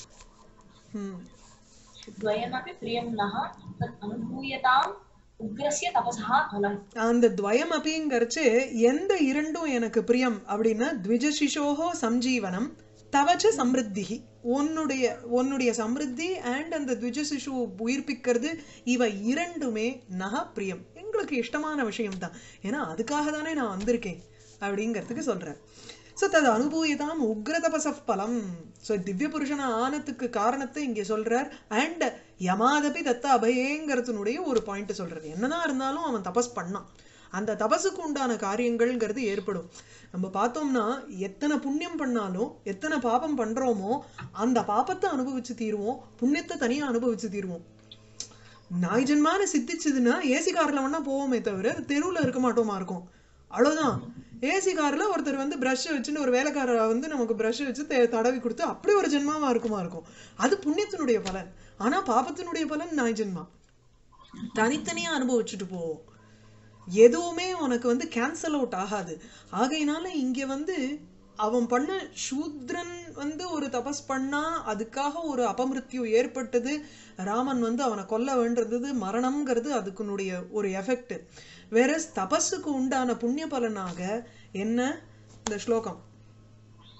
ம்
द्वयमपि प्रियं नः तत् अनुभूयताम् उग्रस्य तपसः फलम्
அந்த துவயம் அப்படிங்கறச்சு எந்த இரண்டும் எனக்கு பிரியம் அப்படின்னா த்விஜசிஷோஹோ சஞ்சீவனம் தவச்ச சம்ருத்திஹி உன்னுடைய உன்னுடைய சம்ருத்தி அண்ட் அந்த த்விஜசிஷு உயிர்ப்பிக்கிறது இவ இரண்டுமே நக பிரியம் எங்களுக்கு இஷ்டமான விஷயம் தான் ஏன்னா அதுக்காக தானே நான் வந்திருக்கேன் அப்படிங்கிறதுக்கு சொல்றேன் ஸோ தது அனுபூயதாம் உக்ர தபசப் பலம் ஸோ திவ்ய புருஷன ஆனத்துக்கு காரணத்தை இங்கே சொல்றார் அண்ட் யமாதபி தத்த அபயேங்கிறதுனுடைய ஒரு பாயிண்ட் சொல்றாரு என்னதான் இருந்தாலும் அவன் தபஸ் பண்ணான் அந்த தபசுக்கு உண்டான காரியங்கள்ங்கிறது ஏற்படும் நம்ம பார்த்தோம்னா எத்தனை புண்ணியம் பண்ணாலும் எத்தனை பாபம் பண்றோமோ அந்த பாபத்தை அனுபவிச்சு தீருவோம் புண்ணியத்தை தனியா அனுபவிச்சு தீருவோம் நாய் ஜென்மான சித்திச்சதுன்னா ஏசி கார்ல வேணா போவோமே தவிர தெருவுல இருக்க மாட்டோமா இருக்கும் அவ்வளவுதான் ஏசி கார்ல ஒருத்தர் வந்து பிரஷ் வச்சுன்னு ஒரு வேலைக்காரர் வந்து நமக்கு பிரஷ் வச்சு தே- தடவி கொடுத்து அப்படி ஒரு ஜென்மாவா இருக்குமா இருக்கும் அது புண்ணியத்தினுடைய பலன் ஆனா பாபத்தினுடைய பலன் நாய் ஜென்மா தனித்தனியா அனுபவிச்சுட்டு போவோம் எதுவுமே உனக்கு வந்து கேன்சல் அவுட் ஆகாது ஆகையினால இங்க வந்து அவன் பண்ண சூத்ரன் வந்து ஒரு தபஸ் பண்ணா அதுக்காக ஒரு அபமிருத்யு ஏற்பட்டது ராமன் வந்து அவனை கொல்ல வேண்டியது மரணம்ங்கிறது அதுக்குனுடைய ஒரு எஃபெக்ட் வேற தபஸுக்கு உண்டான புண்ணிய பலனாக என்ன இந்த ஸ்லோகம்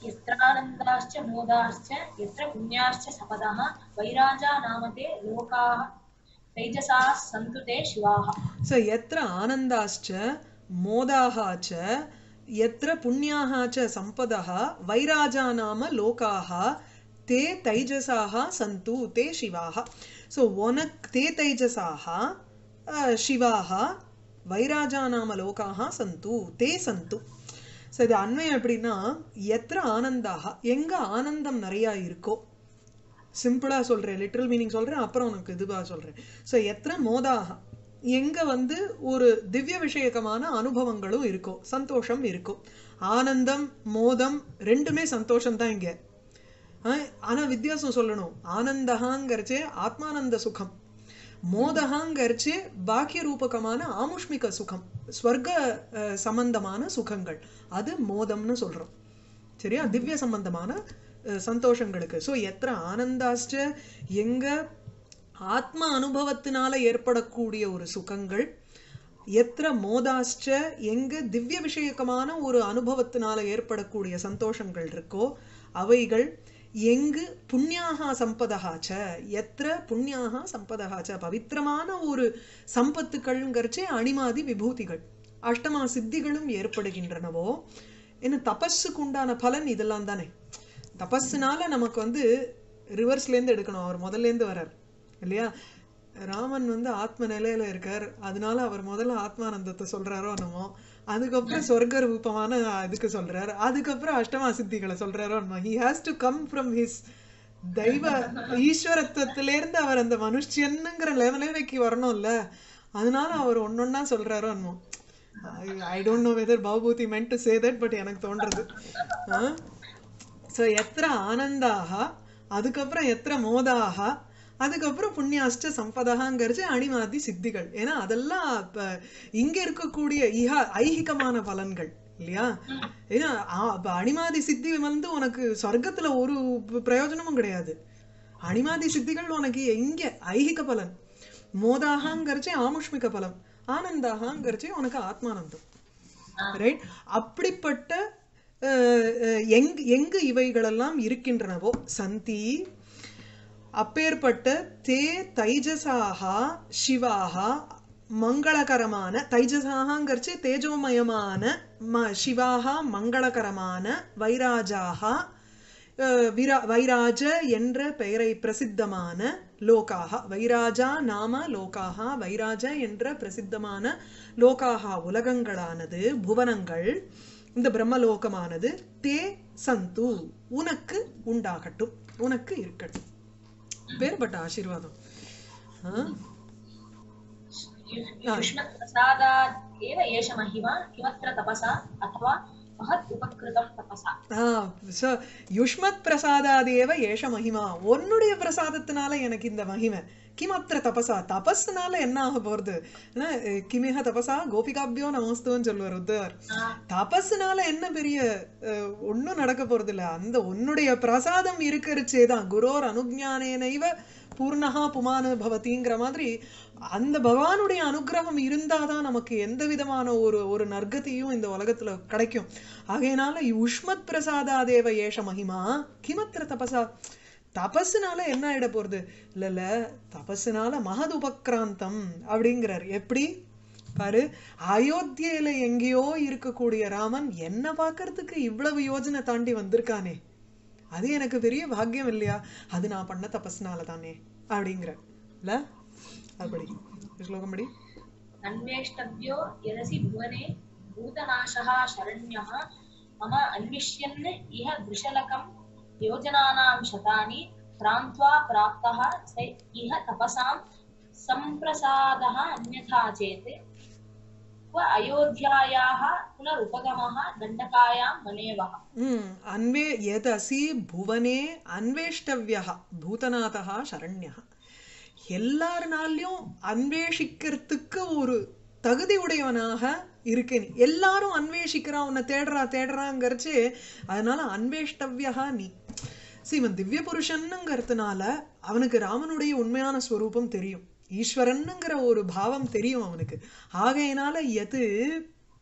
यत्रानन्दाश्च मोदाश्च यत्र पुण्याश्च सपदः वैराजा नाम ते लोकाः तैजसाः सन्तु ते शिवाः
ஸோ எத்திர ஆனந்தாச்ச மோதாக ச எத்திர புண்ணியாக ச சம்பதः வைராஜா நாம லோகாः தே தைஜசாக சந்து தே சிவாக ஸோ உனக் தே தைஜசாக அஹ், சிவாக வைராஜா நாம லோகாக சந்து தே சந்து ஸோ இது அண்மையம் எப்படின்னா எத்திர ஆனந்தாக எங்க ஆனந்தம் நிறையா இருக்கோ சிம்பிளா சொல்றேன் லிட்ரல் மீனிங் சொல்றேன் அப்புறம் உனக்கு இதுவா சொல்றேன் ஸோ எத்தனை மோதாக எங்க வந்து ஒரு திவ்ய விஷயகமான அனுபவங்களும் இருக்கும் சந்தோஷம் இருக்கும் ஆனந்தம் மோதம் ரெண்டுமே சந்தோஷம் தான் இங்க ஆஹ் ஆனா வித்தியாசம் சொல்லணும் ஆனந்தகாங்கிறச்சே ஆத்மானந்த சுகம் மோதகாங்கிறச்சே பாக்கிய ரூபகமான ஆமுஷ்மிக சுகம் ஸ்வர்க்க அஹ், சம்பந்தமான சுகங்கள் அது மோதம்னு சொல்றோம் சரியா திவ்ய சம்பந்தமான அஹ், சந்தோஷங்களுக்கு ஸோ எத்திர ஆனந்தாஷ்ட எங்க ஆத்ம அனுபவத்தினால ஏற்படக்கூடிய ஒரு சுகங்கள் எத்திர மோதாஷ்ட எங்க திவ்ய விஷயகமான ஒரு அனுபவத்தினால ஏற்படக்கூடிய சந்தோஷங்கள் இருக்கோ அவைகள் எங்கு புண்ணியாக சம்பதகாச்ச எத்திர புண்ணியாக சம்பதகாச்ச பவித்திரமான ஒரு சம்பத்துக்கள்ங்கிறச்சே அணிமாதி விபூதிகள் அஷ்டமா சித்திகளும் ஏற்படுகின்றனவோ என்ன தபஸுக்கு உண்டான பலன் இதெல்லாம் தானே தபஸுனால நமக்கு வந்து ரிவர்ஸ்லேருந்து எடுக்கணும் அவர் முதல்லேருந்து வரார் இல்லையா ராமன் வந்து ஆத்ம நிலையில இருக்கார் அதனால அவர் முதல்ல ஆத்மானந்தத்தை சொல்றாரோ என்னமோ அதுக்கப்புறம் சொர்க்க ரூபமான இதுக்கு சொல்றாரு அதுக்கப்புறம் அஷ்டமா சித்திகளை சொல்றாரோ என்னமோ he has to come from his தெய்வ ஈஸ்வரத்துவத்திலேருந்து அவர் அந்த மனுஷன்னுங்கிற லெவலுக்கு வரணும்ல அதனால அவர் ஒன்னொன்னா சொல்றாரோ என்னமோ I don't know whether Bhavabhuti meant to say that but எனக்கு தோன்றது ஸோ எத்திர ஆனந்தாக அதுக்கப்புறம் எத்திர மோதாக அதுக்கப்புறம் புண்ணியாஷ்ட சம்பதகாங்கிறது அணிமாதி சித்திகள் ஏன்னா அதெல்லாம் இப்ப இங்க இருக்கக்கூடிய இஹ ஐஹிகமான பலன்கள் இல்லையா ஏன்னா ஆ, இப்ப அணிமாதி சித்தி வந்து உனக்கு சொர்க்கத்துல ஒரு பிரயோஜனமும் கிடையாது அணிமாதி சித்திகள் உனக்கு எங்க ஐஹிக பலன் மோதாகங்கிறச்சே ஆமுஷ்மிக பலம் ஆனந்தாகங்கிறச்சே உனக்கு ஆத்மானந்தம் ரைட் அப்படிப்பட்ட அஹ், அஹ், எங் எங்கு இவைகளெல்லாம் இருக்கின்றனவோ சந்தி அப்பேற்பட்ட தே தைஜசாக சிவாக மங்களகரமான தைஜசாகங்கிறச்சு தேஜோமயமான ம சிவாக மங்களகரமான வைராஜாக அஹ், விரா வைராஜ என்ற பெயரை பிரசித்தமான லோகாக வைராஜா நாம லோகாக வைராஜ என்ற பிரசித்தமான லோகாக உலகங்களானது புவனங்கள் இந்த பிரம்மலோகமானது தே சந்து உனக்கு உண்டாகட்டும் உனக்கு இருக்கட்டும் பேர்பட்ட ஆசீர்வாதம் ஆ?
युष्मत्प्रसादात् एव एष महिमा किमत्र तपसा अथवा महत् उपकृतं तपसा
ஆ, so, யுஷ்மத் பிரசாதாதேவ ஏஷ மகிமா உன்னுடைய பிரசாதத்தினால எனக்கு இந்த மகிமை கிமத்திர தபசா தபஸ்னால என்ன ஆக போறது ஏன்னா, அஹ், கிமிஹ தபசா கோபிகாபியோ நமஸ்துன்னு சொல்லுவார் உத்தவர் தபஸ்னால என்ன பெரிய அஹ், ஒண்ணும் நடக்க போறது இல்ல அந்த உன்னுடைய பிரசாதம் இருக்கிறச்சே தான் குரோர் அனுஜானேனைவ பூர்ணஹா புமானு பவதிங்கிற மாதிரி அந்த பகவானுடைய அனுகிரகம் இருந்தாதான் நமக்கு எந்த விதமான ஒரு ஒரு நற்கதியும் இந்த உலகத்துல கிடைக்கும் ஆகையினால உஷ்மத் பிரசாதாதேவ ஏஷ மகிமா கிமத்திர தபசா தபஸுனால என்ன ஆயிட போறது இல்ல இல்ல தபஸுனால மகது உபக்ராந்தம் அப்படிங்கிறார் எப்படி பாரு அயோத்தியில எங்கேயோ இருக்கக்கூடிய ராமன் என்ன பார்க்கறதுக்கு இவ்வளவு யோஜனை தாண்டி வந்திருக்கானே அது எனக்கு பெரிய பாக்கியம் இல்லையா அது நான் பண்ண தபஸ்னால தானே அப்படிங்கிற இல்ல அப்படி ஸ்லோகம் படி
अन्वेष्टव्यो यदसि भुवने भूतनाशः शरण्यः मम अन्विष्यन् इह दृशलकं योजनानां शतानि क्रान्त्वा प्राप्तः स इह तपसां सम्प्रसादः अन्यथा चेत् क्व अयोध्यायाः पुनरुपगमः दण्डकायां मनेवः
ம் அன்வே எதசி புவனே அன்வேஷ்டவ்யா பூதநாதா சரண்யா எல்லாருனாலையும் அன்வேஷிக்கிறதுக்கு ஒரு தகுதி உடையவனாக இருக்கு நீ எல்லாரும் அன்வேஷிக்கிறான் உன்னை தேடுறா தேடுறாங்கிறச்சு அதனால அன்வேஷ்டவ்யா நீ see இவன் திவ்ய புருஷனுங்கிறதுனால அவனுக்கு ராமனுடைய உண்மையான ஸ்வரூபம் தெரியும் ஈஸ்வரனுங்கிற ஒரு பாவம் தெரியும் அவனுக்கு ஆகையினால எது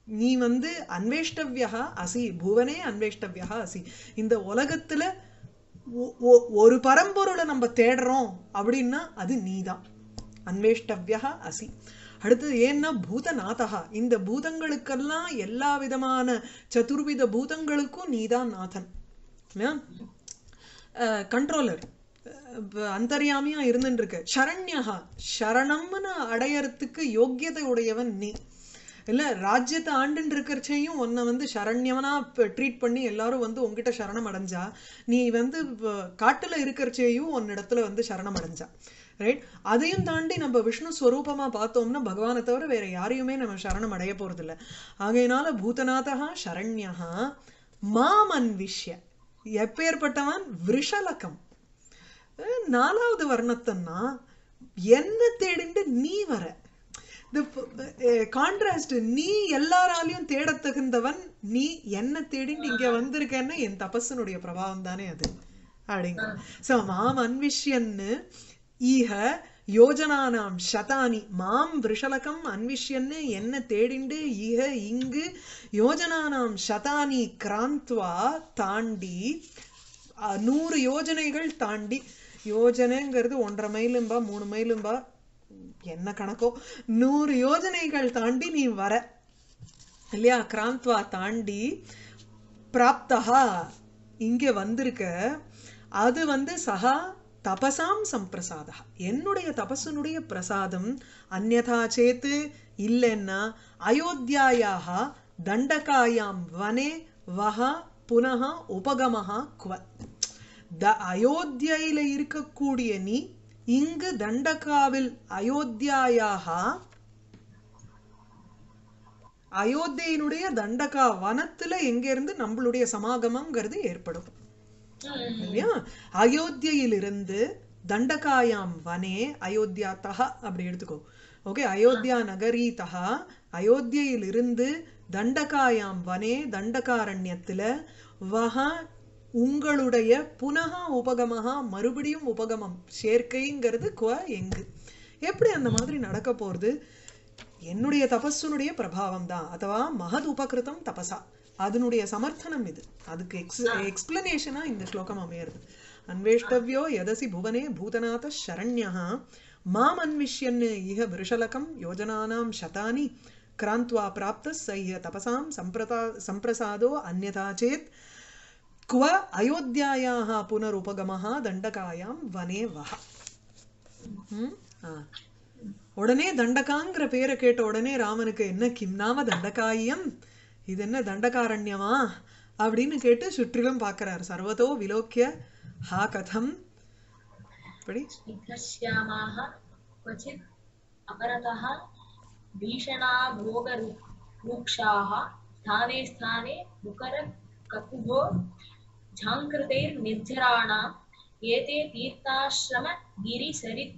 நீ வந்து அன்வேஷ்டவ்யா அசி புவனே அன்வேஷ்டவ்யா அசி இந்த உலகத்துல ஒ- ஒ- ஒரு பரம்பொருளை நம்ம தேடுறோம் அப்படின்னா அது நீதான் அன்வேஷ்டவ்யா அசி அடுத்தது ஏன்னா பூதநாதகா இந்த பூதங்களுக்கெல்லாம் எல்லா விதமான சதுர்வித பூதங்களுக்கும் நீதான் நாதன் கண்ட்ரோலர் அந்தர்யாமியா இருந்துட்டு இருக்கு சரண்யகா சரணம்னு அடையறதுக்கு யோக்கியதை உடையவன் நீ இல்ல ராஜ்யத்தை ஆண்டுன்னு இருக்கிறச்சையும் உன்னை வந்து சரண்யவனா ட்ரீட் பண்ணி எல்லாரும் வந்து உன்கிட்ட சரணம் அடைஞ்சா நீ வந்து வ- காட்டுல இருக்கிறச்சையும் உன்னிடத்துல வந்து சரணம் அடைஞ்சா ரைட் அதையும் தாண்டி நம்ம விஷ்ணு ஸ்வரூபமா பார்த்தோம்னா பகவானை தவிர வேற யாரையுமே நம்ம சரணம் அடைய போறது இல்ல ஆகையினால பூதநாதகா சரண்யகா மாம் அன்விஷ்ய எப்பேற்பட்டவன் விஷலகம் அஹ் நாலாவது வர்ணத்தன்னா என்ன தேடிண்டு நீ வர இந்த கான்ட்ராஸ்ட் நீ எல்லாராலையும் தேடத் தகுந்தவன் நீ என்ன தேடிண்டு இங்க வந்திருக்கேன்னா என் தபஸினுடைய பிரபாவம் தானே அது அப்படிங்க சோ மாம் அன்விஷ்யன்னு ஈக யோஜனானாம் சதானி மாம் விஷலகம் அன்விஷ்யன்னு என்ன தேடிண்டு ஈக இங்கு யோஜனானாம் சதானி கிராந்த்வா தாண்டி அஹ், நூறு யோஜனைகள் தாண்டி யோஜனைங்கிறது ஒன்றரை மைலும்பா மூணு மைலும்பா என்ன கணக்கோ நூறு யோஜனைகள் தாண்டி நீ வர இல்லையா கிராந்த்வா தாண்டி பிராப்தகா இங்க வந்திருக்க அது வந்து சகா தபசாம் சம்பிரசாதா என்னுடைய தபஸனுடைய பிரசாதம் அந்யதா சேத்து இல்லைன்னா அயோத்தியாயாக தண்டகாயாம் வனே வஹ புனः உபகமஹா குவ த அயோத்தியில இருக்கக்கூடிய நீ இங்கு தண்டகாவில் அயோத்தியாயாக அயோத்தியினுடைய தண்டகா வனத்துல எங்க இருந்து நம்மளுடைய சமாகமம்ங்கிறது ஏற்படும் இல்லையா அயோத்தியிலிருந்து தண்டகாயாம் வனே அயோத்தியா தஹா அப்படி எடுத்துக்கோ ஓகே அயோத்தியா நகரி தஹா அயோத்தியிலிருந்து தண்டகாயாம் வனே தண்டகாரண்யத்துல வஹ உங்களுடைய புனக உபகமஹா மறுபடியும் உபகமம் சேர்க்கைங்கிறது குவ எங்கு எப்படி அந்த மாதிரி நடக்க போறது என்னுடைய தபஸுனுடைய பிரபாவம் தான் அதுவா மகத் உபகிருதம் தபசா அதனுடைய சமர்த்தனம் இது அதுக்கு எக்ஸ் எக்ஸ்பிளனேஷனா இந்த ஸ்லோகம் அமையிறது அன்வேஷ்டவ்யோ யதசி புவனே பூதநாத சரண்யः மாம் அன்விஷ்யன் இஹ விருஷலகம் யோஜனானாம் சதானி கிராந்த்வா பிராப்த ச இஹ தபசாம் சம்பிரதா சம்பிரசாதோ அந்யதா சேத் குவ அயோத்தியாயாः புனருபகமः தண்டகாயாம் வனே வஹ ம்? ஆ. உடனே தண்டகாங்கிற பேரை கேட்ட உடனே ராமனுக்கு என்ன கிம் நாம தண்டகாயம் இது என்ன தண்டகாரண்யமா அப்படின்னு கேட்டு சுற்றிலும் பார்க்கறார் சர்வதோ விலோக்கிய ஹா கதம் இப்படி
स्निग्धश्यामाः क्वचित् अपरतः भीषणा भोगरूक्षाः स्थाने स्थाने मुकरककुभो झाङ्कृतैर्निर्झराणाम् एते तीर्थाश्रम गिरिसरित्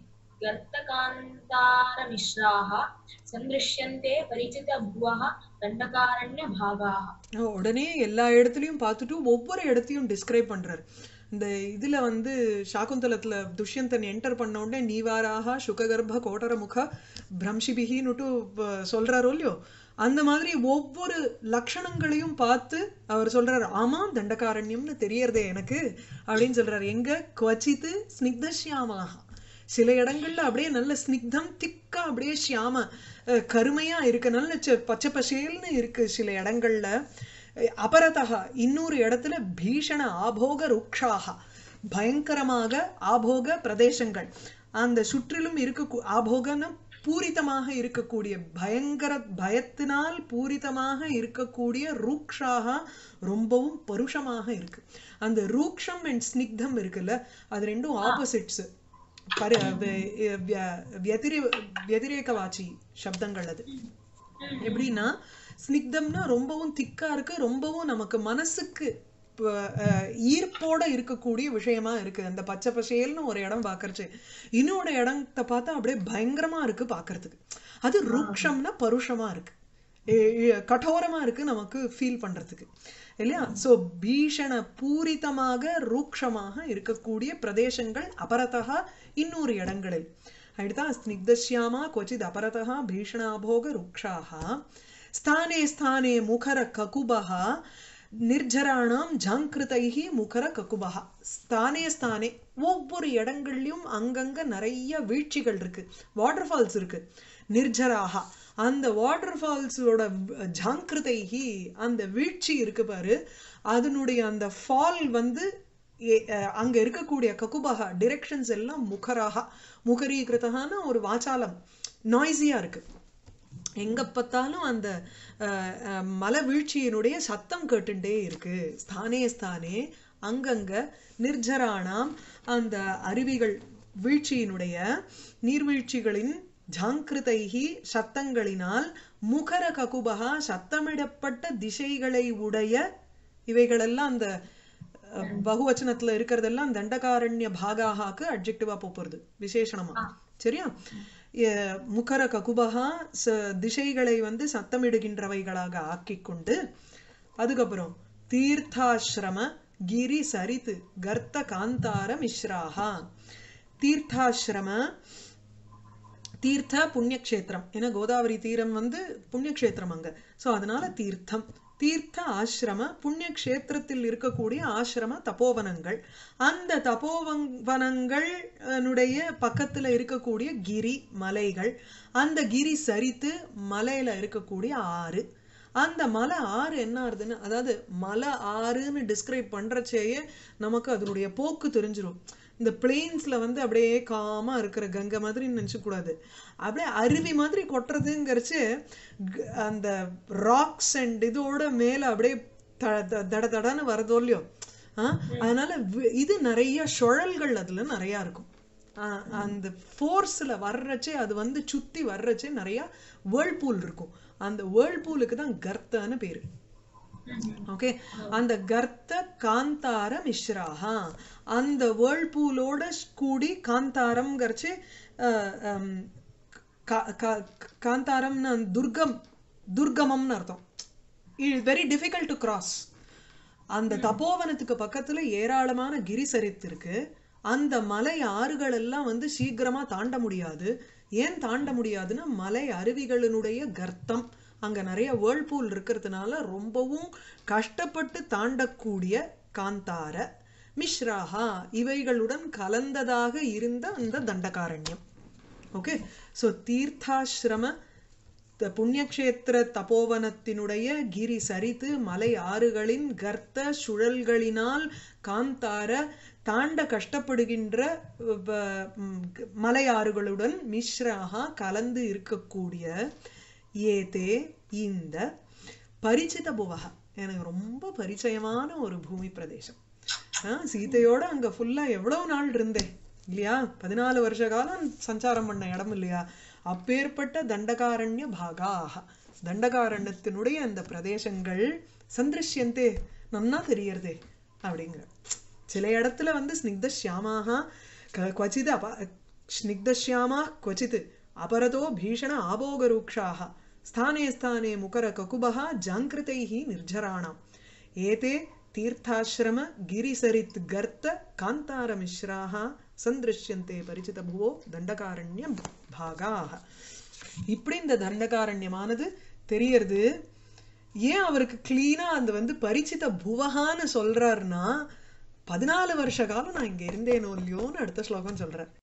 गर्तकान्तारमिश्राः सन्दृश्यन्ते परिचितभुवः दण्डकारण्यभागाः
அஹ் உடனே எல்லா இடத்துலயும் பார்த்துட்டு ஒவ்வொரு இடத்தையும் டிஸ்கிரைப் பண்றாரு இந்த இதுல வந்து சாகுந்தலத்துல துஷ்யந்தன் என்டர் பண்ண உடனே நீவாராக சுககர்ப்ப கோட்டர முக பிரம்ஷிபிகின்னுட்டு வ- சொல்றாரோ இல்லையோ அந்த மாதிரி ஒவ்வொரு லட்சணங்களையும் பார்த்து அவர் சொல்றாரு ஆமா தண்டகாரண்யம்னு தெரியறதே எனக்கு அப்படின்னு சொல்றாரு எங்க குவச்சித்து ஸ்னிக்தஷ்யாமாக சில இடங்கள்ல அப்படியே நல்ல ஸ்னிக்தம் திக்கா அப்படியே ஷியாம அஹ், கருமையா இருக்கு நல்ல செ- பச்சை பசேல்னு இருக்கு சில இடங்கள்ல அஹ், அபரதா இன்னொரு இடத்துல பீஷண ஆபோக ருக்ஷாக பயங்கரமாக ஆபோக பிரதேசங்கள் அந்த சுற்றிலும் இருக்க ஆபோகன பூரிதமாக இருக்கக்கூடிய பயங்கர பயத்தினால் பூரிதமாக இருக்கக்கூடிய ரூக்ஷாக ரொம்பவும் பருஷமாக இருக்கு அந்த ரூக்ஷம் அண்ட் ஸ்னிக்தம் இருக்குல்ல அது ரெண்டும் ஆப்போசிட்ஸ் பரி வெ- விய- व्यतिरे व्यतिरेकவாச்சி சப்தங்கள் அது எப்படின்னா ஸ்னிக்தம்னா ரொம்பவும் திக்கா இருக்கு ரொம்பவும் நமக்கு மனசுக்கு ப- அஹ், ஈர்ப்போட இருக்கக்கூடிய விஷயமா இருக்கு அந்த பச்சை பசேல்னு ஒரு இடம் பார்க்கறச்சு இன்னொரு இடத்தை பார்த்தா அப்படியே பயங்கரமா இருக்கு பார்க்கறதுக்கு அது ரூக்ஷம்னா பருஷமா இருக்கு எ- எ- கடோரமா இருக்கு நமக்கு ஃபீல் பண்றதுக்கு இல்லையா சோ பீஷண பூரிதமாக ரூக்ஷமாக இருக்கக்கூடிய பிரதேசங்கள் அபரதா இன்னொரு இடங்களில் அடுத்தா ஸ்னிக்தஷ்யாமா கொச்சித் அபரதா பீஷணாபோக ருக்ஷாக ஸ்தானே ஸ்தானே முகர ககுபஹா நிர்ஜராணாம் ஜாங்கிருதைஹி முகர ககுபஹா ஸ்தானே ஸ்தானே ஒவ்வொரு இடங்கள்லயும் அங்கங்க நிறைய வீழ்ச்சிகள் இருக்கு வாட்டர் ஃபால்ஸ் இருக்கு நிர்ஜராகா அந்த வாட்டர் ஃபால்ஸோட ஜாங்கிருதைஹி அந்த வீழ்ச்சி இருக்கு பாரு அதனுடைய அந்த ஃபால் வந்து ஏ- அஹ் அங்க இருக்கக்கூடிய ககுபகா டிரெக்ஷன்ஸ் எல்லாம் முகராக முகரீகிருத்தகான ஒரு வாச்சாலம் நாய்ஸியா இருக்கு எங்க பார்த்தாலும் அந்த அஹ், அஹ், மலை வீழ்ச்சியினுடைய சத்தம் கேட்டுட்டே இருக்கு ஸ்தானே ஸ்தானே அங்கங்க நிர்ஜரானாம் அந்த அருவிகள் வீழ்ச்சியினுடைய நீர்வீழ்ச்சிகளின் ஜாங்கிருதைகி சத்தங்களினால் முகர ககுபகா சத்தமிடப்பட்ட திசைகளை உடைய இவைகளெல்லாம் அந்த அஹ், பகுவச்சனத்துல இருக்கிறதெல்லாம் தண்டகாரண்ய பாகாகாக்கு அட்ஜெக்டிவா போறது விசேஷணமா சரியா எ- முகர ககுபகா ச திசைகளை வந்து சத்தமிடுகின்றவைகளாக ஆக்கிக் கொண்டு அதுக்கப்புறம் தீர்த்தாசிரம கிரி சரித்து கர்த்த காந்தார மிஸ்ராகா தீர்த்தாசிரம தீர்த்த புண்ணியக்ஷேத்திரம் ஏன்னா கோதாவரி தீரம் வந்து புண்ணியக்ஷேத்திரம் அங்க சோ அதனால தீர்த்தம் தீர்த்த ஆசிரம புண்ணியக்ஷேத்திரத்தில் இருக்கக்கூடிய ஆசிரம தபோவனங்கள் அந்த தபோவனங்கள் னுடைய பக்கத்துல இருக்கக்கூடிய கிரி மலைகள் அந்த கிரி சரித்து மலையில இருக்கக்கூடிய ஆறு அந்த மலை ஆறு என்ன ஆறுதுன்னு அதாவது மலை ஆறுன்னு டிஸ்கிரைப் பண்றச்சேயே நமக்கு அதனுடைய போக்கு தெரிஞ்சிரும் இந்த பிளெயின்ஸ்ல வந்து அப்படியே காமா இருக்கிற கங்கை மாதிரி நினைச்சுக்க கூடாது அப்படியே அருவி மாதிரி கொட்டுறதுங்கிறச்சு க- அந்த ராக்ஸ் அண்ட் இதோட மேல அப்படியே த- த- தட தடன்னு வரதோ இல்லையோ ஆ? அதனால வி- இது நிறைய சுழல்கள் அதுல நிறைய இருக்கும் ஆ, அந்த ஃபோர்ஸ்ல வர்றச்சே அது வந்து சுத்தி வர்றச்சே நிறைய வேர்ல்பூல் இருக்கும் அந்த வேர்ல்பூலுக்கு தான் கர்த்தன்னு பேரு ஓகே அந்த கர்த்த காந்தார மிஸ்ராஹா அந்த வேர்ல்பூலோட கூடி காந்தாரம்ங்கிறச்சு அஹ், ஹம், கா- கா- காந்தாரம்னு அந்த துர்கம் துர்கமம்னு அர்த்தம் வெரி டிஃபிகல்ட் டு கிராஸ் அந்த தபோவனத்துக்கு பக்கத்துல ஏராளமான கிரி சரித்து இருக்கு அந்த மலை ஆறுகள் எல்லாம் வந்து சீக்கிரமா தாண்ட முடியாது ஏன் தாண்ட முடியாதுன்னா மலை அருவிகளினுடைய கர்த்தம் அங்க நிறைய வேர்ல்பூல் இருக்கிறதுனால ரொம்பவும் கஷ்டப்பட்டு தாண்டக்கூடிய காந்தார மிஸ்ராஹா இவைகளுடன் கலந்ததாக இருந்த அந்த தண்டகாரண்யம் ஓகே ஸோ தீர்த்தாசிரம த- புண்ணியக்ஷேத்திர தபோவனத்தினுடைய கிரி சரித்து மலை ஆறுகளின் கர்த்த சுழல்களினால் காந்தார தாண்ட கஷ்டப்படுகின்ற வ- ம், க- மலை ஆறுகளுடன் மிஸ்ராக கலந்து இருக்கக்கூடிய ஏதே இந்த பரிச்சித புவக எனக்கு ரொம்ப பரிச்சயமான ஒரு பூமி பிரதேசம் ஆ, சீதையோட அங்க ஃபுல்லா எவ்வளவு நாள் இருந்தேன் இல்லையா பதினாலு வருஷ காலம் சஞ்சாரம் பண்ண இடம் இல்லையா அப்பேற்பட்ட தண்டகாரண்ய பாகாக தண்டகாரண்யத்தினுடைய அந்த பிரதேசங்கள் சந்திருஷ்யந்தே நன்னா தெரியறதே அப்படிங்கிற சில இடத்துல வந்து ஸ்னிக்த ஷியாமாக क्वचित् अप स्निग्धश्यामाः क्वचित् अपरतो भीषण आभोगरूक्षाः स्थाने स्थाने मुकरककुबः जाङ्कृतैः निर्झराणाम् एते तीर्थाश्रम गिरिसरित् गर्त कान्तारमिश्राः सन्दृश्यन्ते परिचितभुवो தண்டகாரண்ய பாகாக இப்படி இந்த தண்டகாரண்யமானது தெரியறது ஏன் அவருக்கு கிளீனா அந்த வந்து பரிச்சித புவகான்னு சொல்றாருன்னா பதினாலு வருஷ காலம் நான் இங்க இருந்தேனோ இல்லையோன்னு அடுத்த ஸ்லோகம் சொல்றார்